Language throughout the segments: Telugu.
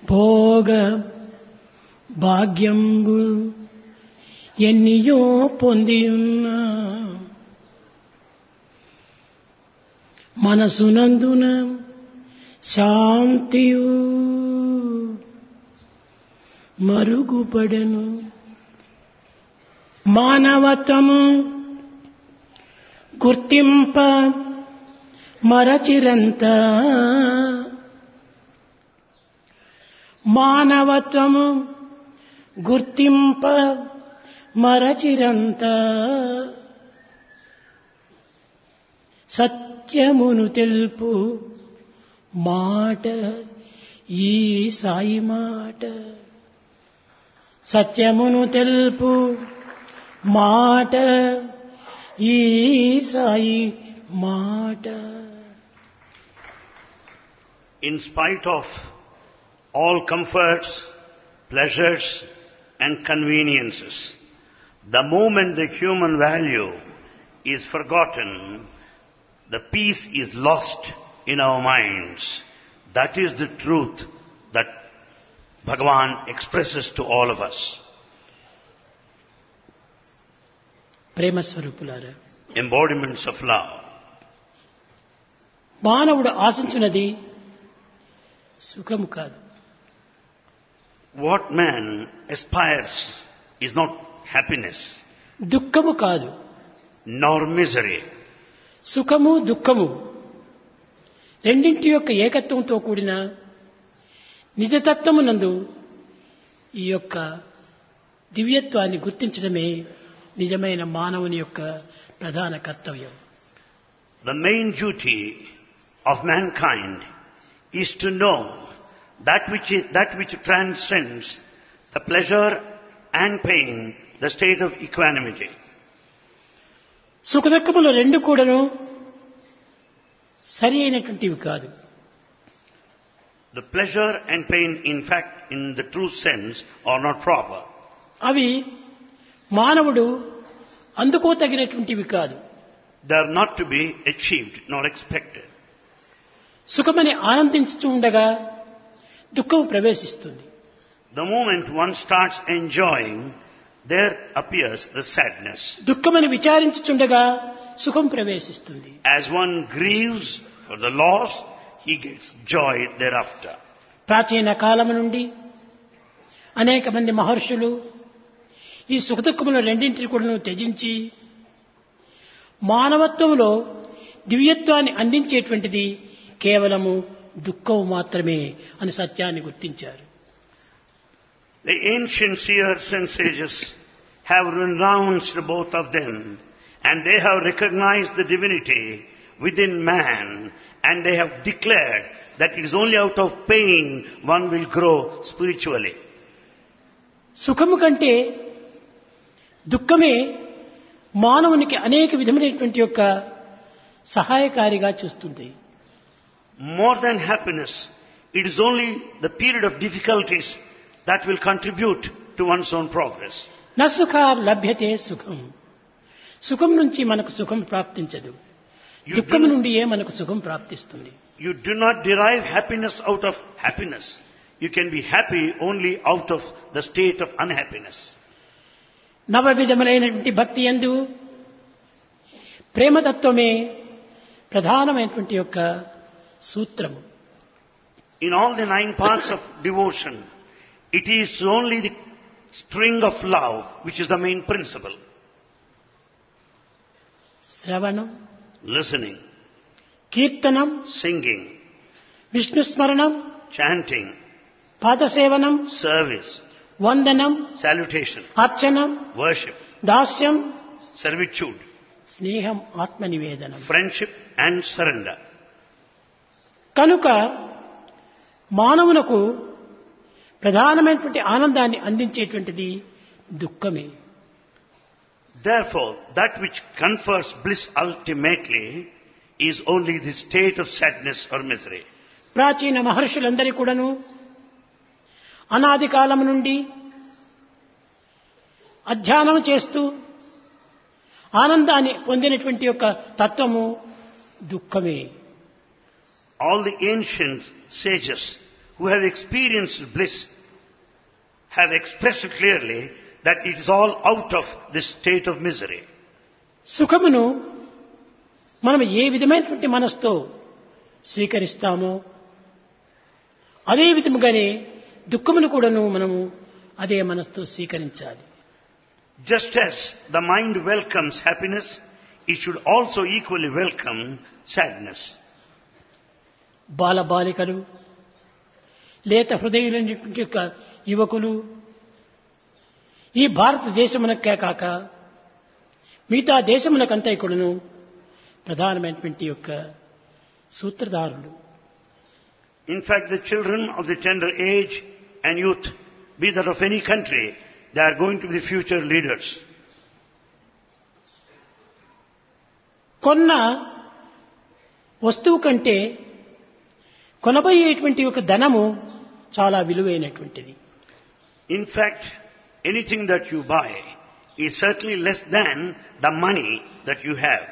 భోగ భాగ్యంబు ఎన్నియో పొందియున్నా మనసునందున శాంతియు మరుగుపడెను మానవత్వము గుర్తింప మరచిరంత మానవత్వము గుర్తింప మరచిరంత సత్యమును తెలుపు మాట ఈ సాయి మాట సత్యమును తెలుపు మాట ఈ సాయి మాట In spite of all comforts, pleasures and conveniences, the moment the human value is forgotten, the peace is lost in our minds. That is the truth that Bhagavan expresses to all of us. ప్రేమ స్వరూపులారా Embodiments of love. మానవుడు ఆశించినది సుఖము కాదు What man aspires is not happiness దుఃఖము కాదు nor misery. సుఖము దుఃఖము రెండింటి యొక్క ఏకత్వంతో కూడిన నిజతత్వమునందు ఈ యొక్క దివ్యత్వాన్ని గుర్తించడమే నిజమైన మానవుని యొక్క ప్రధాన కర్తవ్యం The main duty of mankind is to know that which, is, that which transcends the pleasure and pain, the state of equanimity. సుఖదుఖములు రెండు కూడాను సరి అయినటువంటివి కాదు The pleasure and pain, in fact, in the true sense, are not proper. అవి మానవుడు అందుకోతగినటువంటివి కాదు They are not to be achieved nor expected. సుఖమని ఆనందించుతూ ఉండగా దుఃఖం ప్రవేశిస్తుంది The moment one starts enjoying, there appears the sadness. దుఃఖమని విచారించుచుండగా సుఖం ప్రవేశిస్తుంది As one grieves for the loss, he gets joy thereafter. ప్రాచీన కాలము నుండి అనేక మంది మహర్షులు ఈ సుఖదుఖములు రెండింటిని కూడా త్యజించి మానవత్వంలో దివ్యత్వాన్ని అందించేటువంటిది కేవలము దుఃఖం మాత్రమే అని సత్యాన్ని గుర్తించారు The ancient seers and sages have renounced both of them and they have recognized the divinity within man and they have declared that it is only out of pain one will grow spiritually. సుఖము కంటే దుఃఖమే మానవునికి అనేక విధమైనటువంటి యొక్క సహాయకారిగా చూస్తుంది More than happiness, it is only the period of difficulties that will contribute to one's own progress. న సుఖ లభ్యతే సుఖం సుఖం నుంచి మనకు సుఖం ప్రాప్తించదు You దుఃఖం do, నుండియే మనకు సుఖం ప్రాప్తిస్తుంది you do not derive happiness out of happiness. You can be happy only out of the state of unhappiness. నవ విధములైనటువంటి భక్తి ఎందు ప్రేమతత్వమే ప్రధానమైనటువంటి యొక్క సూత్రము In all the nine parts of devotion, it is only the string of love which is the main principle. శ్రవణం Listening, కీర్తనం singing, విష్ణుస్మరణం chanting, పాదసేవనం service, వందనం salutation, అర్చనం worship, దాస్యం servitude, స్నేహం ఆత్మనివేదనం friendship and surrender. కనుక మానవునకు ప్రధానమైనటువంటి ఆనందాన్ని అందించేటువంటిది దుఃఖమే Therefore, that which confers bliss ultimately is only the state of sadness or misery. ప్రాచీన మహర్షులందరి కూడాను అనాది కాలం నుండి అధ్యానం చేస్తూ ఆనందాన్ని పొందినటువంటి యొక్క తత్వము దుఃఖమే All the ancient sages who have experienced bliss have expressed clearly that it is all out of this state of misery. సుఖమును మనం ఏ విధమైనటువంటి మనసుతో స్వీకరిస్తామో అదే విధముగానే దుఃఖమును కూడాను మనము అదే మనసుతో స్వీకరించాలి Just as the mind welcomes happiness, it should also equally welcome sadness. బాలబాలికలు లేత హృదయులైనటువంటి యొక్క యువకులు ఈ భారతదేశమునకే కాక మిగతా దేశమునకంతా కూడాను ప్రధానమైనటువంటి యొక్క సూత్రధారులు In fact, the children of the tender age and youth, be that of any country, they are going to be the future leaders. కొన్న వస్తువు కంటే కొనబోయేటువంటి ఒక ధనము చాలా విలువైనటువంటిది In fact, anything that you buy is certainly less than the money that you have.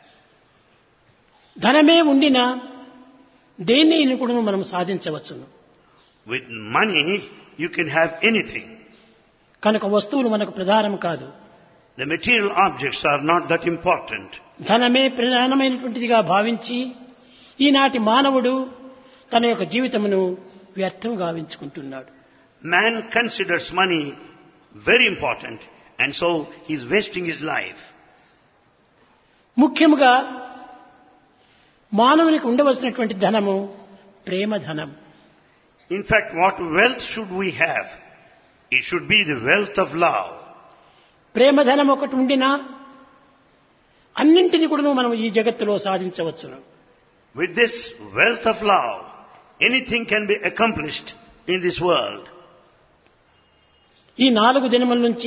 ధనమే ఉండినా దేన్ని కూడా మనం సాధించవచ్చును With money, you can have anything. కనుక వస్తువులు మనకు ప్రధానం కాదు The material objects are not that important. ధనమే ప్రధానమైనటువంటిదిగా భావించి ఈనాటి మానవుడు తన యొక్క జీవితమును వ్యర్థం గావించుకుంటున్నాడు Man considers money very important and so he is wasting his life. ముఖ్యముగా మానవునికి ఉండవలసినటువంటి ధనము ప్రేమ ధనం In fact, what wealth should we have? It should be the wealth of love. ప్రేమ ధనం ఒకటి ఉండినా అన్నింటినీ కూడా మనం ఈ జగత్తులో సాధించవచ్చును With this wealth of love, anything can be accomplished in this world. ఈ నాలుగు దినముల నుంచి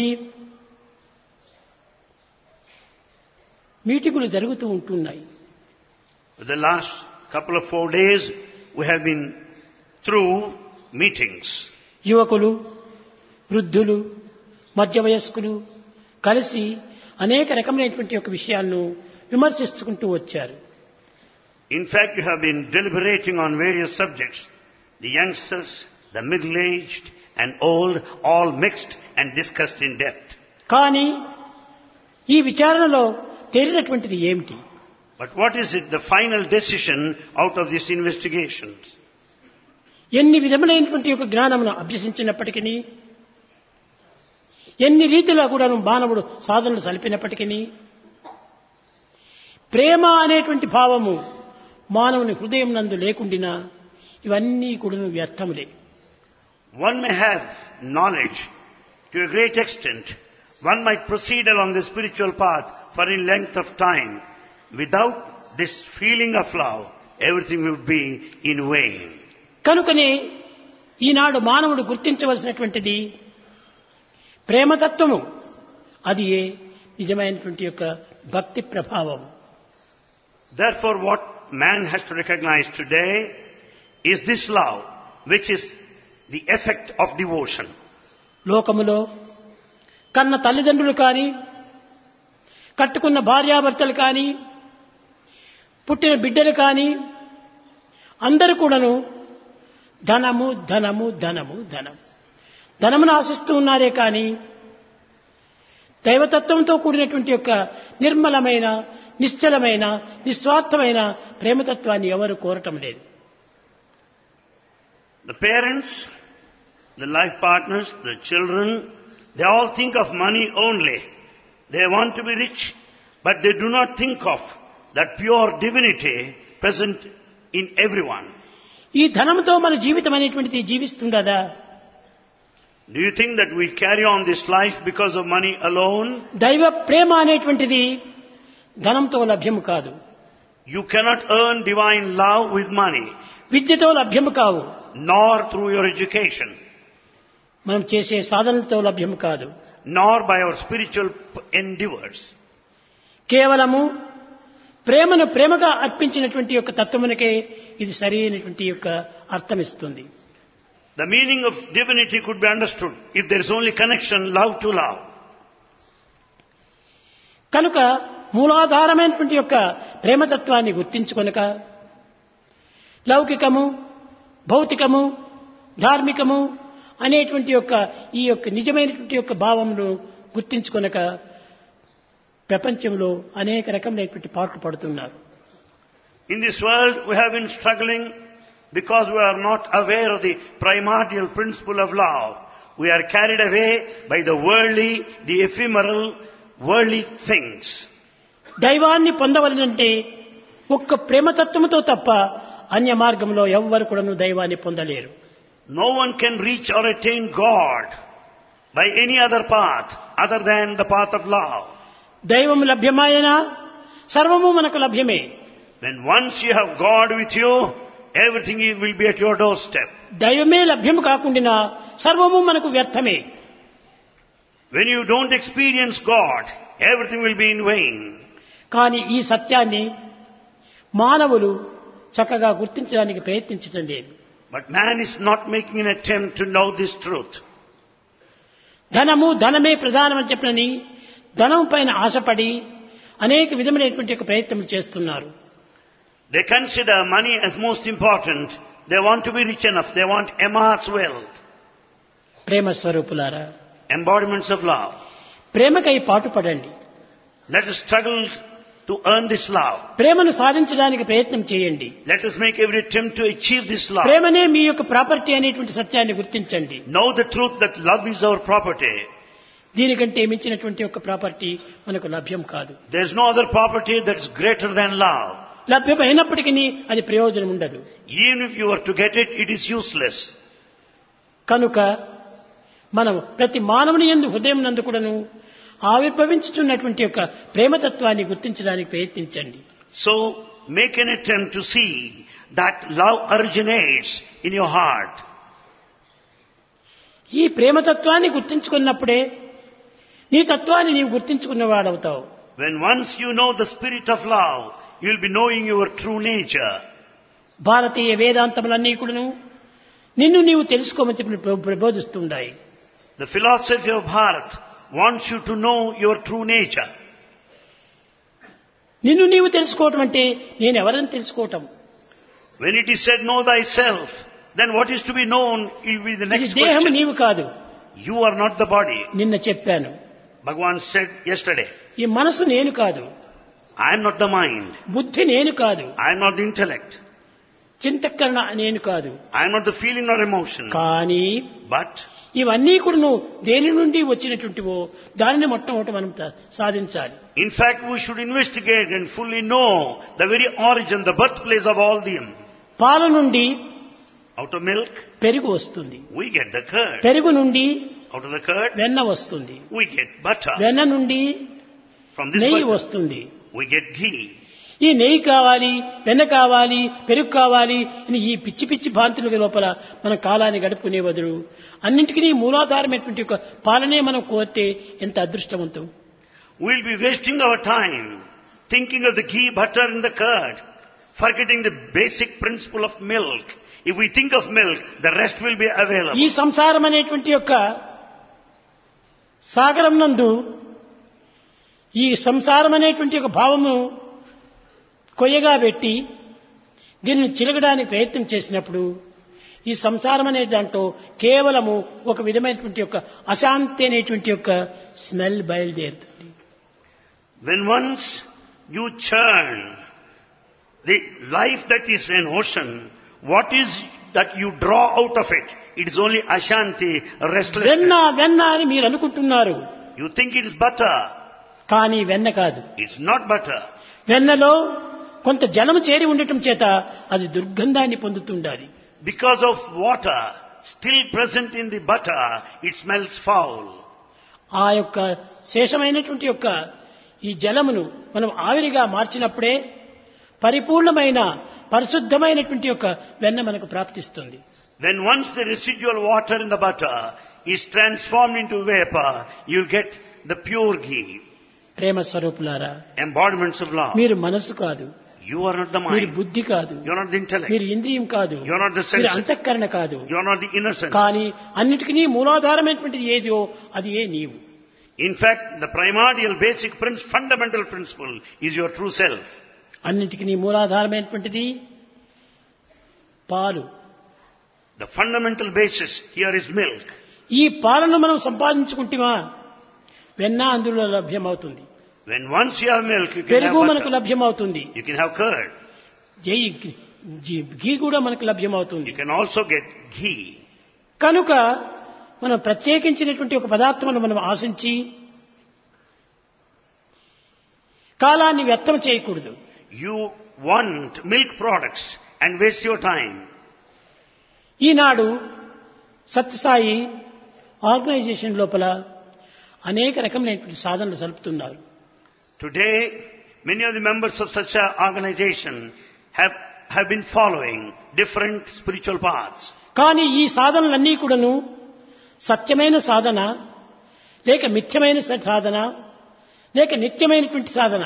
మీటింగులు జరుగుతూ ఉంటున్నాయి For the last couple of four days, we have been through meetings. యువకులు వృద్ధులు మధ్య వయస్కులు కలిసి అనేక రకమైనటువంటి యొక్క విషయాలను విమర్శించుకుంటూ వచ్చారు In fact, you have been deliberating on various subjects. The youngsters, the middle-aged and old, all mixed and discussed in depth. కానీ ఈ విచారణలో తేలినటువంటిది ఏమిటి But what is it, the final decision out of these investigations? ఎన్ని విధములైనటువంటి యొక్క జ్ఞానమును అభ్యసించినప్పటికీ ఎన్ని రీతిలో కూడా మానవుడు సాధనలు సలిపినప్పటికీ ప్రేమ అనేటువంటి భావము మానవుని హృదయం నందు లేకుండినా ఇవన్నీ కూడా వ్యర్థములే One may have knowledge to a great extent. One might proceed along the spiritual path for any length of time. Without this feeling of love, everything would be in vain. కనుకనే ఈనాడు మానవుడు గుర్తించవలసినటువంటిది ప్రేమతత్వము అది ఏ నిజమైనటువంటి యొక్క భక్తి ప్రభావం Therefore, what man has to recognize today is this love, which is the effect of devotion. లోకములో కన్న తల్లిదండ్రులు కానీ కట్టుకున్న భార్యాభర్తలు కానీ పుట్టిన బిడ్డలు కానీ అందరూ కూడాను ధనము ధనము ధనము ధనం ధనమును ఆశిస్తూ ఉన్నారే కానీ దైవతత్వంతో కూడినటువంటి యొక్క నిర్మలమైన నిశ్చలమైన నిస్వార్థమైన ప్రేమతత్వాన్ని ఎవరు కోరటం లేదు The parents, the life partners, the children, they all think of money only. They want to be rich, but they do not think of that pure divinity present in everyone. ఈ ధనంతో మన జీవితం అనేటువంటిది జీవిస్తుండదా Do you think that we carry on this life because of money alone? దైవ ప్రేమ అనేటువంటిది ధనంతో లభ్యము కాదు You cannot earn divine love with money, విద్యతో లభ్యము కావు nor through your education, మనం చేసే సాధనలతో లభ్యము కాదు nor by our spiritual p- endeavors. కేవలము ప్రేమను ప్రేమగా అర్పించినటువంటి యొక్క తత్వమునకే ఇది సరైనటువంటి యొక్క అర్థమిస్తుంది The meaning of divinity could be understood if there is only connection, love to love. కనుక మూలాధారమైనటువంటి యొక్క ప్రేమతత్వాన్ని గుర్తించుకొనక లౌకికము భౌతికము ధార్మికము అనేటువంటి యొక్క ఈ యొక్క నిజమైనటువంటి యొక్క భావమును గుర్తించుకొనక ప్రపంచంలో అనేక రకములైనటువంటి పాటలు పడుతున్నారు In this world, we have been struggling because we are not aware of the primordial principle of love. We are carried away by the worldly, the ephemeral, worldly things. దైవాన్ని పొందవలనంటే ఒక్క ప్రేమతత్వముతో తప్ప అన్య మార్గంలో ఎవ్వరు కూడాను దైవాన్ని పొందలేరు No one can reach or attain God by any other path other than the path of love. దైవం లభ్యమాయన సర్వము మనకు లభ్యమే When once you have God with you, everything will be at your doorstep. దైవమే లభ్యము కాకుండా సర్వము మనకు వ్యర్థమే When you don't experience God, everything will be in vain. కానీ ఈ సత్యాన్ని మానవులు చక్కగా గుర్తించడానికి ప్రయత్నించటం లేదు But man is not making an attempt to know this truth. ధనము ధనమే ప్రధానమని చెప్పనని ధనం పైన ఆశపడి అనేక విధమైనటువంటి యొక్క ప్రయత్నం చేస్తున్నారు They consider money as most important. They want to be rich enough. They want immense wealth. ప్రేమ స్వరూపులారా Embodiments of love. ప్రేమకై పాటుపడండి Let us struggle to earn this love. ప్రేమను సాధించడానికి ప్రయత్నం చేయండి Let us make every attempt to achieve this love. ప్రేమనే మీ యొక్క ప్రాపర్టీ అనేటువంటి సత్యాన్ని గుర్తించండి Know the truth that love is our property. దీనికంటే మించినటువంటి యొక్క ప్రాపర్టీ మనకు లభ్యం కాదు There is no other property that is greater than love. లభ్యమైనప్పటికీ అది ప్రయోజనం ఉండదు Even if you were to get it, it is useless. కనుక మనం ప్రతి మానవుని ఎందు హృదయం నందు కూడాను ఆవిర్భవించుతున్నటువంటి యొక్క ప్రేమతత్వాన్ని గుర్తించడానికి ప్రయత్నించండి So make an attempt to see that love originates in your heart. ఈ ప్రేమతత్వాన్ని గుర్తించుకున్నప్పుడే నీ తత్వాన్ని నీవు గుర్తించుకున్నవాడవుతావు When once you know the spirit of love, you will be knowing your true nature. భారతీయ వేదాంతములన్నీ కూడాను నిన్ను నీవు తెలుసుకోమని చెప్పి ప్రబో- ప్రబోధిస్తుండాయి The philosophy of Bharat wants you to know your true nature. నిన్ను నీవు తెలుసుకోవటం అంటే నేను ఎవరని తెలుసుకోవటం When it is said, know thyself, then what is to be known will be the ఇది next దేహం question. నీవు కాదు You are not the body. నిన్న చెప్పాను Bhagavan said yesterday, ఈ మనసు నేను కాదు I am not the mind. బుద్ధి నేను కాదు I am not the intellect. చింతకరణ నేను కాదు I am not the feeling or emotion. కానీ But ఇవన్నీ కూడా నువ్వు దేని నుండి వచ్చినటువంటివో దానిని మొట్టమొదటి మనం త- సాధించాలి in fact, we should investigate and fully know the very origin, the birthplace of all them. పాల నుండి Out of milk, పెరుగు వస్తుంది we get the curd. పెరుగు నుండి Out of the curd, వెన్న వస్తుంది we get butter. వెన్న నుండి From this నెయ్యి butter, వస్తుంది we get ghee. ఈ నెయ్యి కావాలి వెన్న కావాలి పెరుగు కావాలి అని ఈ పిచ్చి పిచ్చి భాంతుల లోపల మన కాలాన్ని గడుపుకునే బదులు అన్నింటికీ మూలాధారమైనటువంటి ఒక పాలనే మనం కోరితే ఎంత అదృష్టవంతం We'll be wasting our time thinking of the ghee, butter and the curd, forgetting the basic principle of milk. If we think of milk, the rest will be available. ఈ సంసారం అనేటువంటి యొక్క సాగరం నందు ఈ సంసారం అనేటువంటి ఒక భావము కొయ్యగా పెట్టి దీనిని చిలగడానికి ప్రయత్నం చేసినప్పుడు ఈ సంసారం అనే దాంట్లో కేవలము ఒక విధమైనటువంటి యొక్క అశాంతి అనేటువంటి యొక్క స్మెల్ బయలుదేరుతుంది When once you churn the life that is an ocean, what is that you draw out of it? It is only Ashanti, వెన్న restlessness. వెన్న అని మీరు అనుకుంటున్నారు You think it is butter. కానీ వెన్న కాదు It's not butter. వెన్నలో కొంత జలము చేరి ఉండటం చేత అది దుర్గంధాన్ని పొందుతుండాలి Because of water still present in the butter, it smells foul. ఆ యొక్క శేషమైనటువంటి యొక్క ఈ జలమును మనం ఆవిరిగా మార్చినప్పుడే పరిపూర్ణమైన పరిశుద్ధమైనటువంటి యొక్క వెన్న మనకు ప్రాప్తిస్తుంది When once the residual water in the butter is transformed into vapor, you get the pure ghee, ప్రేమ స్వరూపులారా embodiments of love. మీరు మనసు కాదు You are not the మీరు mind. బుద్ధి కాదు You are not the intellect. మీరు ఇంద్రియం కాదు You are not the మీరు senses. అంతఃకరణ కాదు You are not the inner sense. కానీ అన్నిటికీ మూలాధారమైనటువంటిది ఏదో అది ఏ నీవు In fact, the primordial, basic, prince, fundamental principle is your true self. అన్నిటికీ మూలాధారమైనటువంటిది పాలు The fundamental basis here is milk. ఈ పాలను మనం సంపాదించుకుంటేమా వెన్న అందులో లభ్యమవుతుంది When once you have milk, you can have పెరుగు మనకు butter. లభ్యమవుతుంది You can have curd. జై జీ- ఘీ కూడా మనకు లభ్యమవుతుంది You can also get ghee. కనుక మనం ప్రత్యేకించినటువంటి ఒక పదార్థమును మనం ఆశించి కాలాన్ని వ్యర్థం చేయకూడదు You want milk products and waste your time. ఈనాడు సత్యసాయి ఆర్గనైజేషన్ లోపల అనేక రకమైనటువంటి సాధనలు జరుపుతున్నారు Today, many of the members of such an organization have, have been following different spiritual paths. కానీ ఈ సాధనలన్నీ కూడాను సత్యమైన సాధన లేక మిథ్యమైన సాధన లేక నిత్యమైనటువంటి సాధన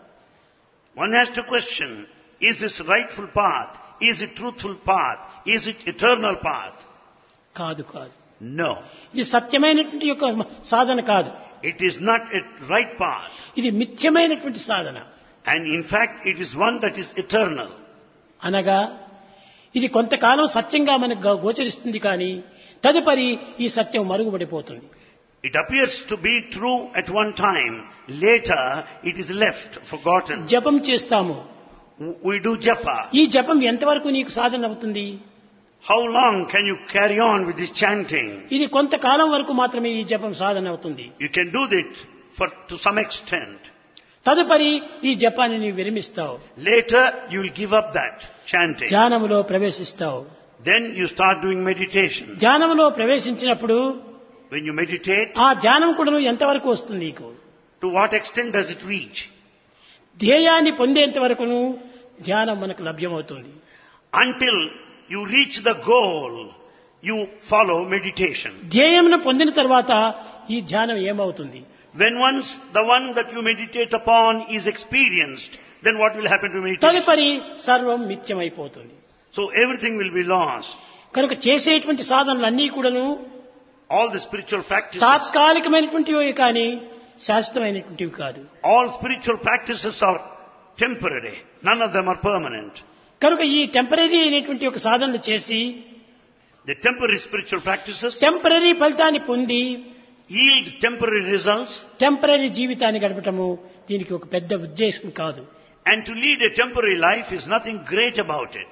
One has to question, is this rightful path? Is it truthful path? Is it eternal path? కాదు కాదు No. ఇది సత్యమైనటువంటి యొక్క సాధన కాదు It is not a right path. ఇది మిథ్యమైనటువంటి సాధన And in fact, it is one that is eternal. అనగా ఇది కొంతకాలం సత్యంగా మనకు గో- గోచరిస్తుంది కానీ తదుపరి ఈ సత్యం మరుగుపడిపోతుంది It appears to be true at one time. Later, it is left, forgotten. జపం చేస్తాము We do japa. ఈ జపం ఎంతవరకు నీకు సాధన అవుతుంది How long can you carry on with this chanting? ఇది కొంతకాలం వరకు మాత్రమే ఈ జపం సాధన అవుతుంది You can do that for, to some extent. తదుపరి ఈ జపాన్ని నీవు విరమిస్తావు Later, you will give up that chanting. ధ్యానములో ప్రవేశిస్తావు Then you start doing meditation. ధ్యానములో ప్రవేశించినప్పుడు When you meditate, ఆ ధ్యానం కూడా ఎంతవరకు వస్తుంది నీకు to what extent does it reach? ధ్యేయాన్ని పొందేంత వరకును ధ్యానం మనకు లభ్యమవుతుంది Until you reach the goal, you follow meditation. ధ్యేయమును పొందిన తర్వాత ఈ ధ్యానం ఏమవుతుంది When once the one that you meditate upon is experienced, then what will happen to meditation? తదుపరి సర్వం మిథ్యమైపోతుంది So everything will be lost. కనుక చేసేటువంటి సాధనలన్నీ కూడాను All the spiritual practices, తాత్కాలికమైనటువంటివి కానీ శాశ్వతమైనటువంటివి కాదు all spiritual practices are temporary. None of them are permanent. కనుక ఈ టెంపరీ అయినటువంటి ఒక సాధనలు చేసి The temporary spiritual practices temporary ఫలితాన్ని పొంది yield temporary results టెంపరీ జీవితాన్ని గడపటము దీనికి ఒక పెద్ద ఉద్దేశం కాదు and to lead a temporary life is nothing great about it.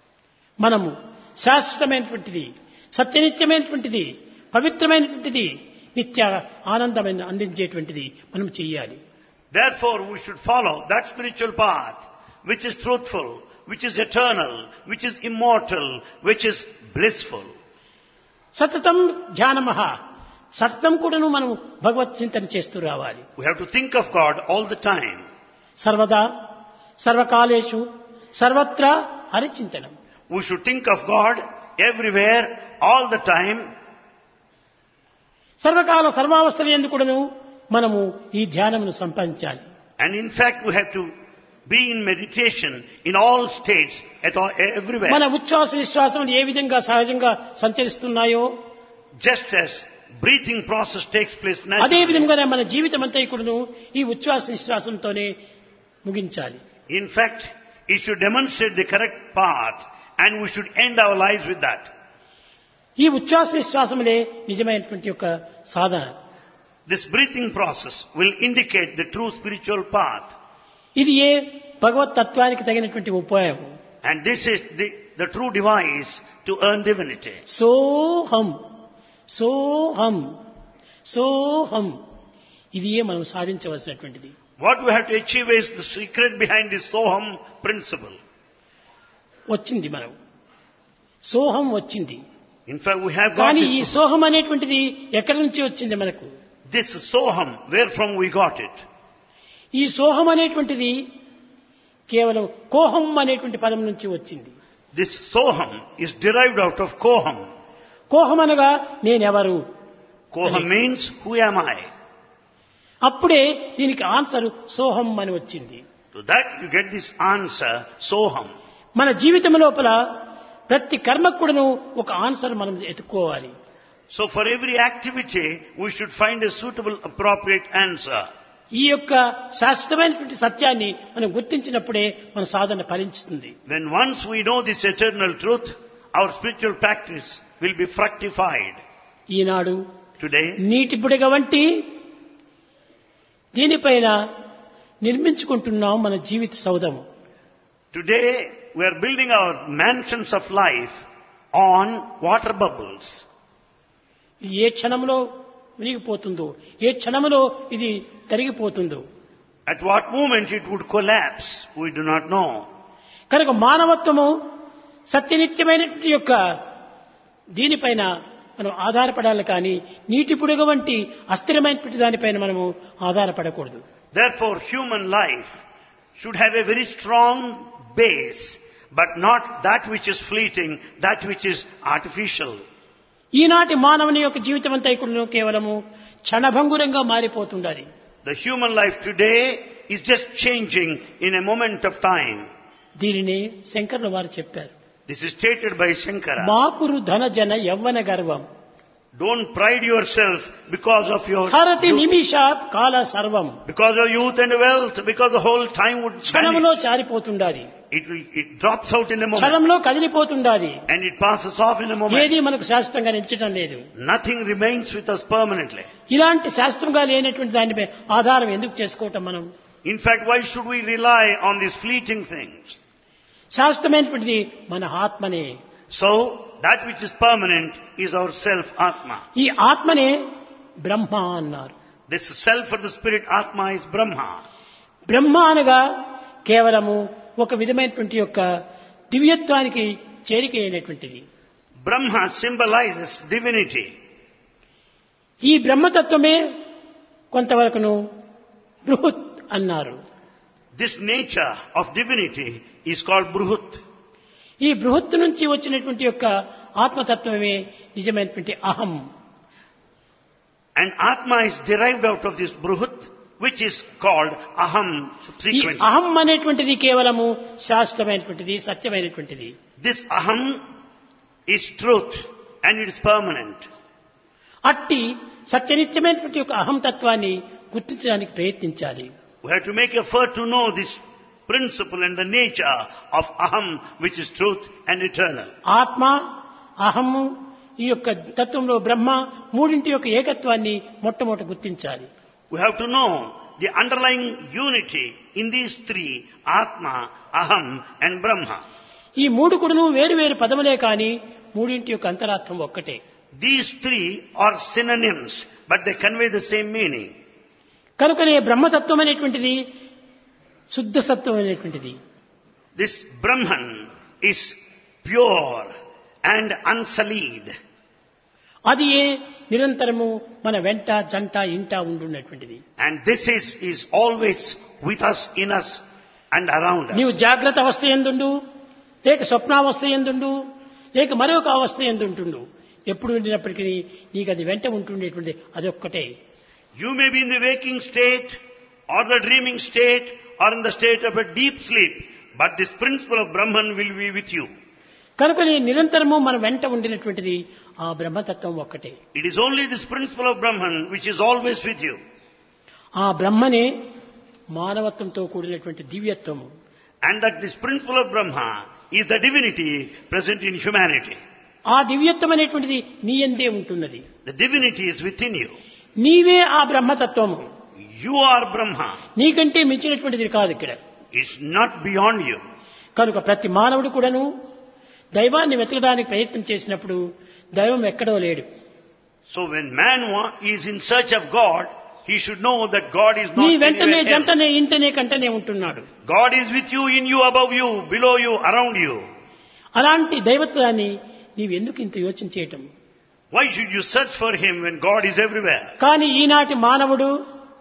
మనము శాశ్వతమైనటువంటిది సత్యనిత్యమైనటువంటిది పవిత్రమైనటువంటిది నిత్య ఆనందమైన అందించేటువంటిది మనం చెయ్యాలి Therefore we should follow that spiritual path which is truthful, which is eternal, which is immortal, which is blissful. సతతం ధ్యానమహ సతతం కూడాను మనం భగవత్ చింతన చేస్తూ రావాలి We have to think of God all the time. సర్వదా సర్వకాలేషు సర్వత్రా హరిచింతనం We should think of God everywhere, all the time. సర్వకాల సర్వావస్థల ఎందుకు కూడాను మనము ఈ ధ్యానమును సంపాదించాలి And in fact, we have to be in meditation in all states, at all, everywhere. మన ఉచ్ఛ్వాస నిశ్వాసములు ఏ విధంగా సహజంగా సంచరిస్తున్నాయో Just as breathing process takes place అదే naturally. విధంగానే మన జీవితం అంతా కూడాను ఈ ఉచ్ఛ్వాస నిశ్వాసంతోనే ముగించాలి In fact, it should demonstrate the correct path and we should end our lives with that. ఈ ఉచ్ఛ్వాస నిశ్వాసములే నిజమైనటువంటి యొక్క సాధన This breathing process will indicate the true spiritual path. ఇది ఏ భగవత్ తత్వానికి తగినటువంటి ఉపాయం And this is the, the true device to earn divinity. సోహం సోహం సోహం ఇది ఏ మనం సాధించవలసినటువంటిది What we have to achieve is the secret behind this Soham principle. వచ్చింది మనం సోహం వచ్చింది In fact, we have got కానీ ఈ this, సోహం అనేటువంటిది ఎక్కడి నుంచి వచ్చింది మనకు this Soham, where from we got it. ఈ సోహం అనేటువంటిది కేవలం కోహం అనేటువంటి పదం నుంచి వచ్చింది This Soham is derived out of Koham. కోహం అనగా నేనెవరు Koham means, who am I? అప్పుడే దీనికి ఆన్సర్ సోహం అని వచ్చింది To that you get this answer, Soham. మన జీవితం లోపల ప్రతి కర్మకు కూడాను ఒక ఆన్సర్ మనం ఎత్తుకోవాలి So for every activity, we should find a suitable, appropriate answer. ఈ యొక్క శాశ్వతమైనటువంటి సత్యాన్ని మనం గుర్తించినప్పుడే మన సాధన ఫలించుతుంది When once we know this eternal truth, our spiritual practice will be fructified. Eenadu Today, నీటి బుడగ వంటి దీనిపైన నిర్మించుకుంటున్నాం మన జీవిత సౌధము today we are building our mansions of life on water bubbles. ఇది ఏ క్షణంలో మునిగిపోతుందో ఏ క్షణంలో ఇది తరిగిపోతుందో At what moment it would collapse, we do not know. కనుక మానవత్వము సత్యనిత్యమైనటువంటి యొక్క దీనిపైన మనం ఆధారపడాలి కానీ నీటి బుడగ వంటి అస్థిరమైనటువంటి దానిపైన మనము ఆధారపడకూడదు Therefore, human life should have a very strong base, but not that which is fleeting, that which is artificial. ఈనాటి మానవుని యొక్క జీవితం అంతా ఇక్కడ కేవలము క్షణభంగురంగా మారిపోతుండాలి The human life today is just changing in a moment of time. దీనిని శంకర్ల వారు చెప్పారు This is stated by Shankara. మాకురు ధన జన యవ్వన గర్వం Don't pride yourself because of your హరతి youth, నిమిషాత్ కాల సర్వం because of youth and wealth, because the whole time would క్షణంలో vanish. చారిపోతుండాలి It, will, it drops out in a moment క్షణంలో కదిలిపోతుండాలి and it passes off in a moment. ఏది మనకు శాశ్వతంగా నిలిచడం లేదు Nothing remains with us permanently. ఇలాంటి శాస్త్రంగా లేనటువంటి దానిపై ఆధారం ఎందుకు చేసుకోవటం మనం In fact, why should we rely on these fleeting things? శాస్త్రమైనటువంటిది మన ఆత్మనే So, that which is permanent is our self, Atma. ఈ ఆత్మనే బ్రహ్మ అన్నారు This self for the spirit, Atma, is Brahma. బ్రహ్మ అనగా కేవలము ఒక విధమైనటువంటి యొక్క దివ్యత్వానికి చేరిక అయినటువంటిది Brahma symbolizes divinity. ఈ బ్రహ్మతత్వమే కొంతవరకును బృహత్ అన్నారు This nature of divinity is called Bruhut. ఈ బృహత్తు నుంచి వచ్చినటువంటి యొక్క ఆత్మతత్వమే నిజమైనటువంటి అహం And Atma is derived out of this Bruhut, which is called Aham ఈ subsequently. అహం అనేటువంటిది కేవలము శాశ్వతమైనటువంటిది సత్యమైనటువంటిది This Aham is truth and it is permanent. అట్టి సత్యనిత్యమైనటువంటి యొక్క అహం తత్వాన్ని గుర్తించడానికి ప్రయత్నించాలి We have to make effort to know this principle and the nature of Aham, which is truth and eternal. ఆత్మ అహము ఈ యొక్క తత్వంలో బ్రహ్మ మూడింటి యొక్క ఏకత్వాన్ని మొట్టమొదట గుర్తించాలి We have to know the underlying unity in these three, Atma, Aham and Brahma. ఈ మూడు కూడాను వేరు వేరు పదములే కానీ మూడింటి యొక్క అంతరార్థం ఒక్కటే These three are synonyms, but they convey the same meaning. కనుకనే బ్రహ్మతత్వం అనేటువంటిది శుద్ధ సత్వం అనేటువంటిది This Brahman is pure and unsullied. అది ఏ నిరంతరము మన వెంట జంట ఇంట ఉండున్నటువంటిది And this is, is always with us, in us and around us. నీవు జాగ్రత్త అవస్థ ఎందుండు లేక స్వప్నావస్థ ఎందుండు లేక మరొక అవస్థ ఎందుంటుండు ఎప్పుడు ఉండినప్పటికీ నీకు అది వెంట ఉంటుండేటువంటి అదొక్కటే You may be in the waking state or the dreaming state or in the state of a deep sleep, but this principle of Brahman will be with you. కనుక నీ నిరంతరము మన వెంట ఉండినటువంటిది ఆ బ్రహ్మతత్వం ఒక్కటే It is only this principle of Brahman which is always with you. ఆ బ్రహ్మనే మానవత్వంతో కూడినటువంటి దివ్యత్వము And that this principle of Brahma is the divinity present in humanity. ఆ దివ్యత్వం అనేటువంటిది నీ ఎందే ఉంటున్నది The divinity is within you. నీవే ఆ బ్రహ్మతత్వము You are Brahma. నీకంటే మించినటువంటిది కాదు ఇక్కడ It's not beyond you. కనుక ప్రతి మానవుడు కూడాను దైవాన్ని వెతకడానికి ప్రయత్నం చేసినప్పుడు దైవం ఎక్కడో లేడు So when man wa- is in search of God, he should know that God is నీ not వెంటనే anywhere else. జంటనే ఇంటనే కంటనే ఉంటున్నాడు God is with you, in you, above you, below you, around you. అలాంటి దైవత్వాన్ని నీవెందుకు ఇంత యోచన చేయటం Why should you search for him when God is everywhere? కానీ ఈనాటి మానవుడు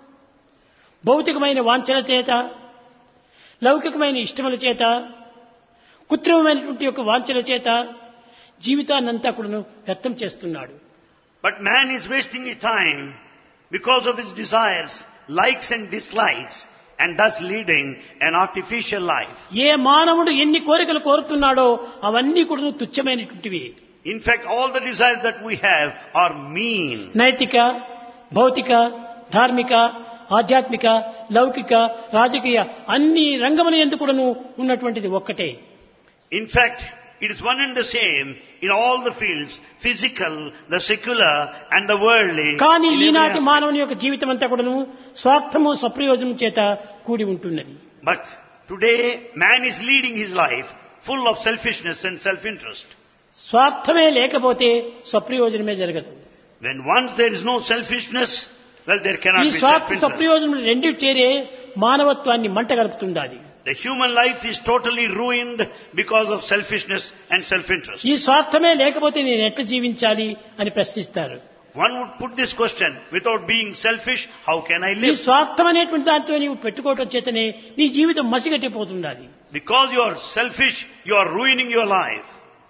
భౌతికమైన వాంఛల చేత లౌకికమైన ఇష్టముల చేత కృత్రిమమైనటువంటి యొక్క వాంఛల చేత జీవితాన్నంతా కూడాను వ్యర్థం చేస్తున్నాడు But man is wasting his time because of his desires, likes and dislikes, and thus leading an artificial life. ఏ మానవుడు ఎన్ని కోరికలు కోరుతున్నాడో అవన్నీ కూడా తుచ్చమైనటువంటివి In fact, all the desires that we have are mean. నైతిక భౌతిక ధార్మిక ఆధ్యాత్మిక లౌకిక రాజకీయ అన్ని రంగముల ఎందుకు కూడాను ఉన్నటువంటిది ఒక్కటే In fact, it is one and the same in all the fields, physical, the secular and the worldly. కానీ in every ఈనాటి aspect. మానవుని యొక్క జీవితం అంతా కూడాను స్వార్థము స్వప్రయోజనం చేత కూడి ఉంటున్నది But today, man is leading his life full of selfishness and self-interest. స్వార్థమే లేకపోతే స్వప్రయోజనమే జరగదు When once there is no selfishness, well, there cannot ఈ be స్వార్థ self-interest. స్వప్రయోజనం రెండు చేరే మానవత్వాన్ని మంట గలుపుతుండాలి The human life is totally ruined because of selfishness and self-interest. ఈ స్వార్థమే లేకపోతే నేను ఎట్లా జీవించాలి అని ప్రశ్నిస్తారు One would put this question, without being selfish, how can I ఈ live? స్వార్థం అనేటువంటి దాంతో నీవు పెట్టుకోవటం చేతనే నీ జీవితం మసిగట్టిపోతుండాలి Because you are selfish, you are ruining your life.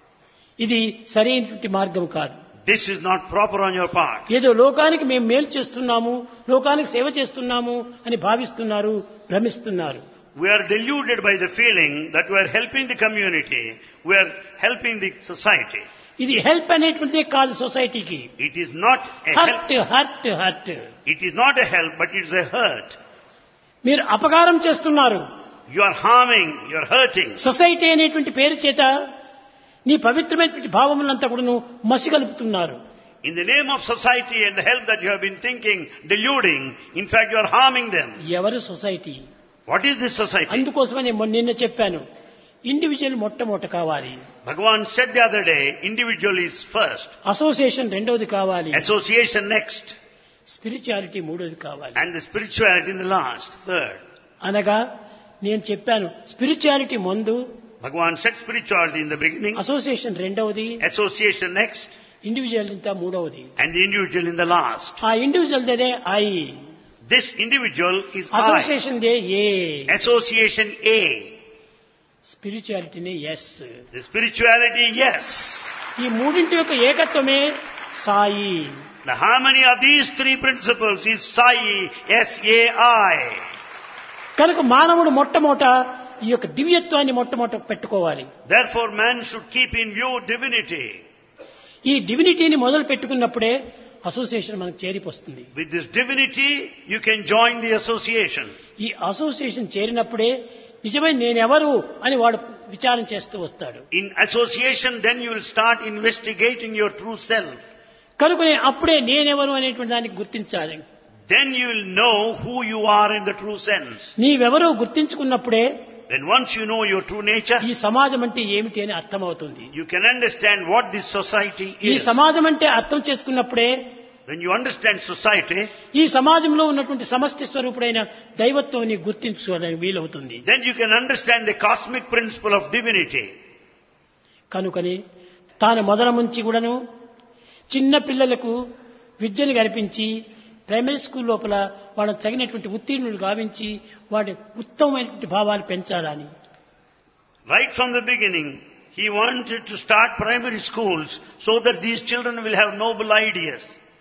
ఇది సరైనటువంటి మార్గం కాదు This is not proper on your part. ఏదో లోకానికి మేము మేలు చేస్తున్నాము లోకానికి సేవ చేస్తున్నాము అని భావిస్తున్నారు భ్రమిస్తున్నారు We are deluded by the feeling that we are helping the community, we are helping the society. ఇది హెల్ప్ అనేటువంటిదే కాదు సొసైటీకి It is not a help. Hurt hurt hurt It is not a help, but it is a hurt. మీరు అపకారం చేస్తున్నారు You are harming, you are hurting. Society అనేటువంటి పేరు చేత నీ పవిత్రమైనటువంటి భావములంతా కూడా మసిగలుపుతున్నారు In the name of society and the help that you have been thinking, deluding, in fact you are harming them. ఎవరు society What is this society? అందుకోసమని మొన్న నిన్న చెప్పాను ఇండివిజువల్ మొట్టమొదట కావాలి Bhagavan said the other day, individual is first, association రెండవది కావాలి association next, స్పిరిచువాలిటీ మూడోది కావాలి and the spirituality in the last, third. అనగా నేను చెప్పాను స్పిరిచువాలిటీ ముందు Bhagavan said spirituality in the beginning, association రెండవది association next, ఇండివిజువల్ ఇంత మూడవది and the individual in the last. ఆ ఇండివిజువల్ దరే I This individual is I. Association దే ఏ Association A. స్పిరిచువాలిటీనే ఎస్ The spirituality, yes. ఈ మూడింటి యొక్క ఏకత్వమే Sai The harmony of these three principles is Sai, S-A-I. కనుక మానవుడు మొట్టమొదట ఈ యొక్క దివ్యత్వాన్ని మొట్టమొదట పెట్టుకోవాలి Therefore man should keep in view divinity. ఈ డివినిటీని మొదలు పెట్టుకున్నప్పుడే అసోసియేషన్ మనకు చేరిపోస్తుంది With this divinity, you can join the association. ఈ అసోసియేషన్ చేరినప్పుడే నిజమైన నేనెవరు అని వాడు విచారం చేస్తూ వస్తాడు In association, then you will start investigating your true self. కనుకనే అప్పుడే నేనెవరు అనేటువంటి దానికి గుర్తించాలి Then you will know who you are in the true sense. నీవెవరో గుర్తించుకున్నప్పుడే Then once you know your true nature, ఈ సమాజం అంటే ఏమిటి అని అర్థమవుతుంది you can understand what this society ఈ is. సమాజం అంటే అర్థం చేసుకున్నప్పుడే When you understand society, ఈ సమాజంలో ఉన్నటువంటి సమష్టి స్వరూపుడైన దైవత్వం నీకు గుర్తించుకోవడానికి వీలవుతుంది then you can understand the cosmic principle of divinity. కనుకని తాను మొదల నుంచి కూడాను చిన్న పిల్లలకు విద్యను కల్పించి ప్రైమరీ స్కూల్ లోపల వాళ్ళకి తగినటువంటి ఉత్తీర్ణులు గావించి వాడి ఉత్తమమైనటువంటి భావాలు పెంచాలని Right from the beginning, he wanted to start primary schools so that these children will have noble ideas.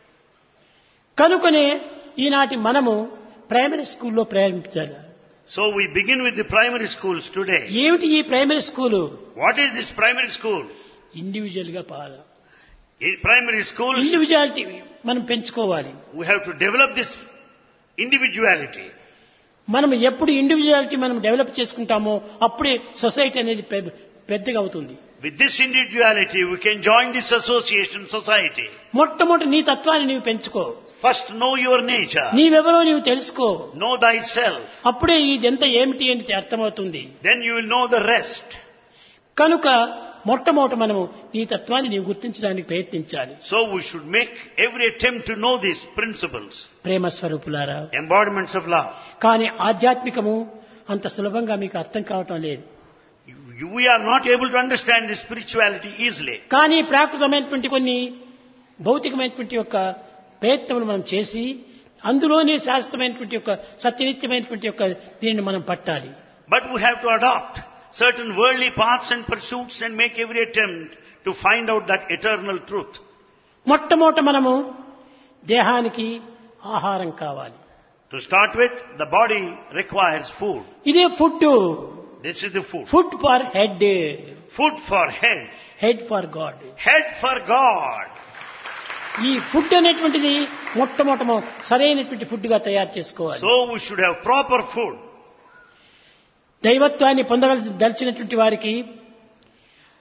కనుకనే ఈనాటి మనము ప్రైమరీ స్కూల్లో ప్రారంభించాలి So we begin with the primary schools today. ఏమిటి ఈ primary school What is this primary school? Individual గా పాల In primary schools, ఇండివిజువాలిటీ మనం పెంచుకోవాలి we have to develop this individuality. మనం ఎప్పుడు ఇండివిజువాలిటీ మనం డెవలప్ చేసుకుంటామో అప్పుడే సొసైటీ అనేది పె- పెద్దగా అవుతుంది With this individuality, we can join this association society. మొట్టమొదటి నీ తత్వాన్ని నీవు పెంచుకో First know your nature. నీవెవరో నీవు తెలుసుకో Know thyself. అప్పుడే ఇదంతా ఏమిటి అని అర్థమవుతుంది Then you will know the rest. కనుక మొట్టమొదట మనము నీ తత్వాన్ని నీవు గుర్తించడానికి ప్రయత్నించాలి So we should make every attempt to know these principles. ప్రేమ స్వరూపులారా Embodiments of love. కానీ ఆధ్యాత్మికము అంత సులభంగా మీకు అర్థం కావటం లేదు You- We are not able to understand this spirituality easily. కానీ ప్రాకృతమైనటువంటి కొన్ని భౌతికమైనటువంటి యొక్క ప్రయత్నములు మనం చేసి అందులోనే శాశ్వతమైనటువంటి యొక్క సత్యనిత్యమైనటువంటి యొక్క దీనిని మనం పట్టాలి But we have to adopt certain worldly paths and pursuits and make every attempt to find out that eternal truth. మొట్టమొదట మనము దేహానికి ఆహారం కావాలి To start with, the body requires food. ఇదే food This is the food. Food for head Food for head. Head for God Head for God. ఈ ఫుడ్ అనేటువంటిది మొట్టమొదట సరైనటువంటి ఫుడ్ గా తయారు చేసుకోవాలి So we should have proper food. దైవత్వాన్ని పొందదలిచినటువంటి వారికి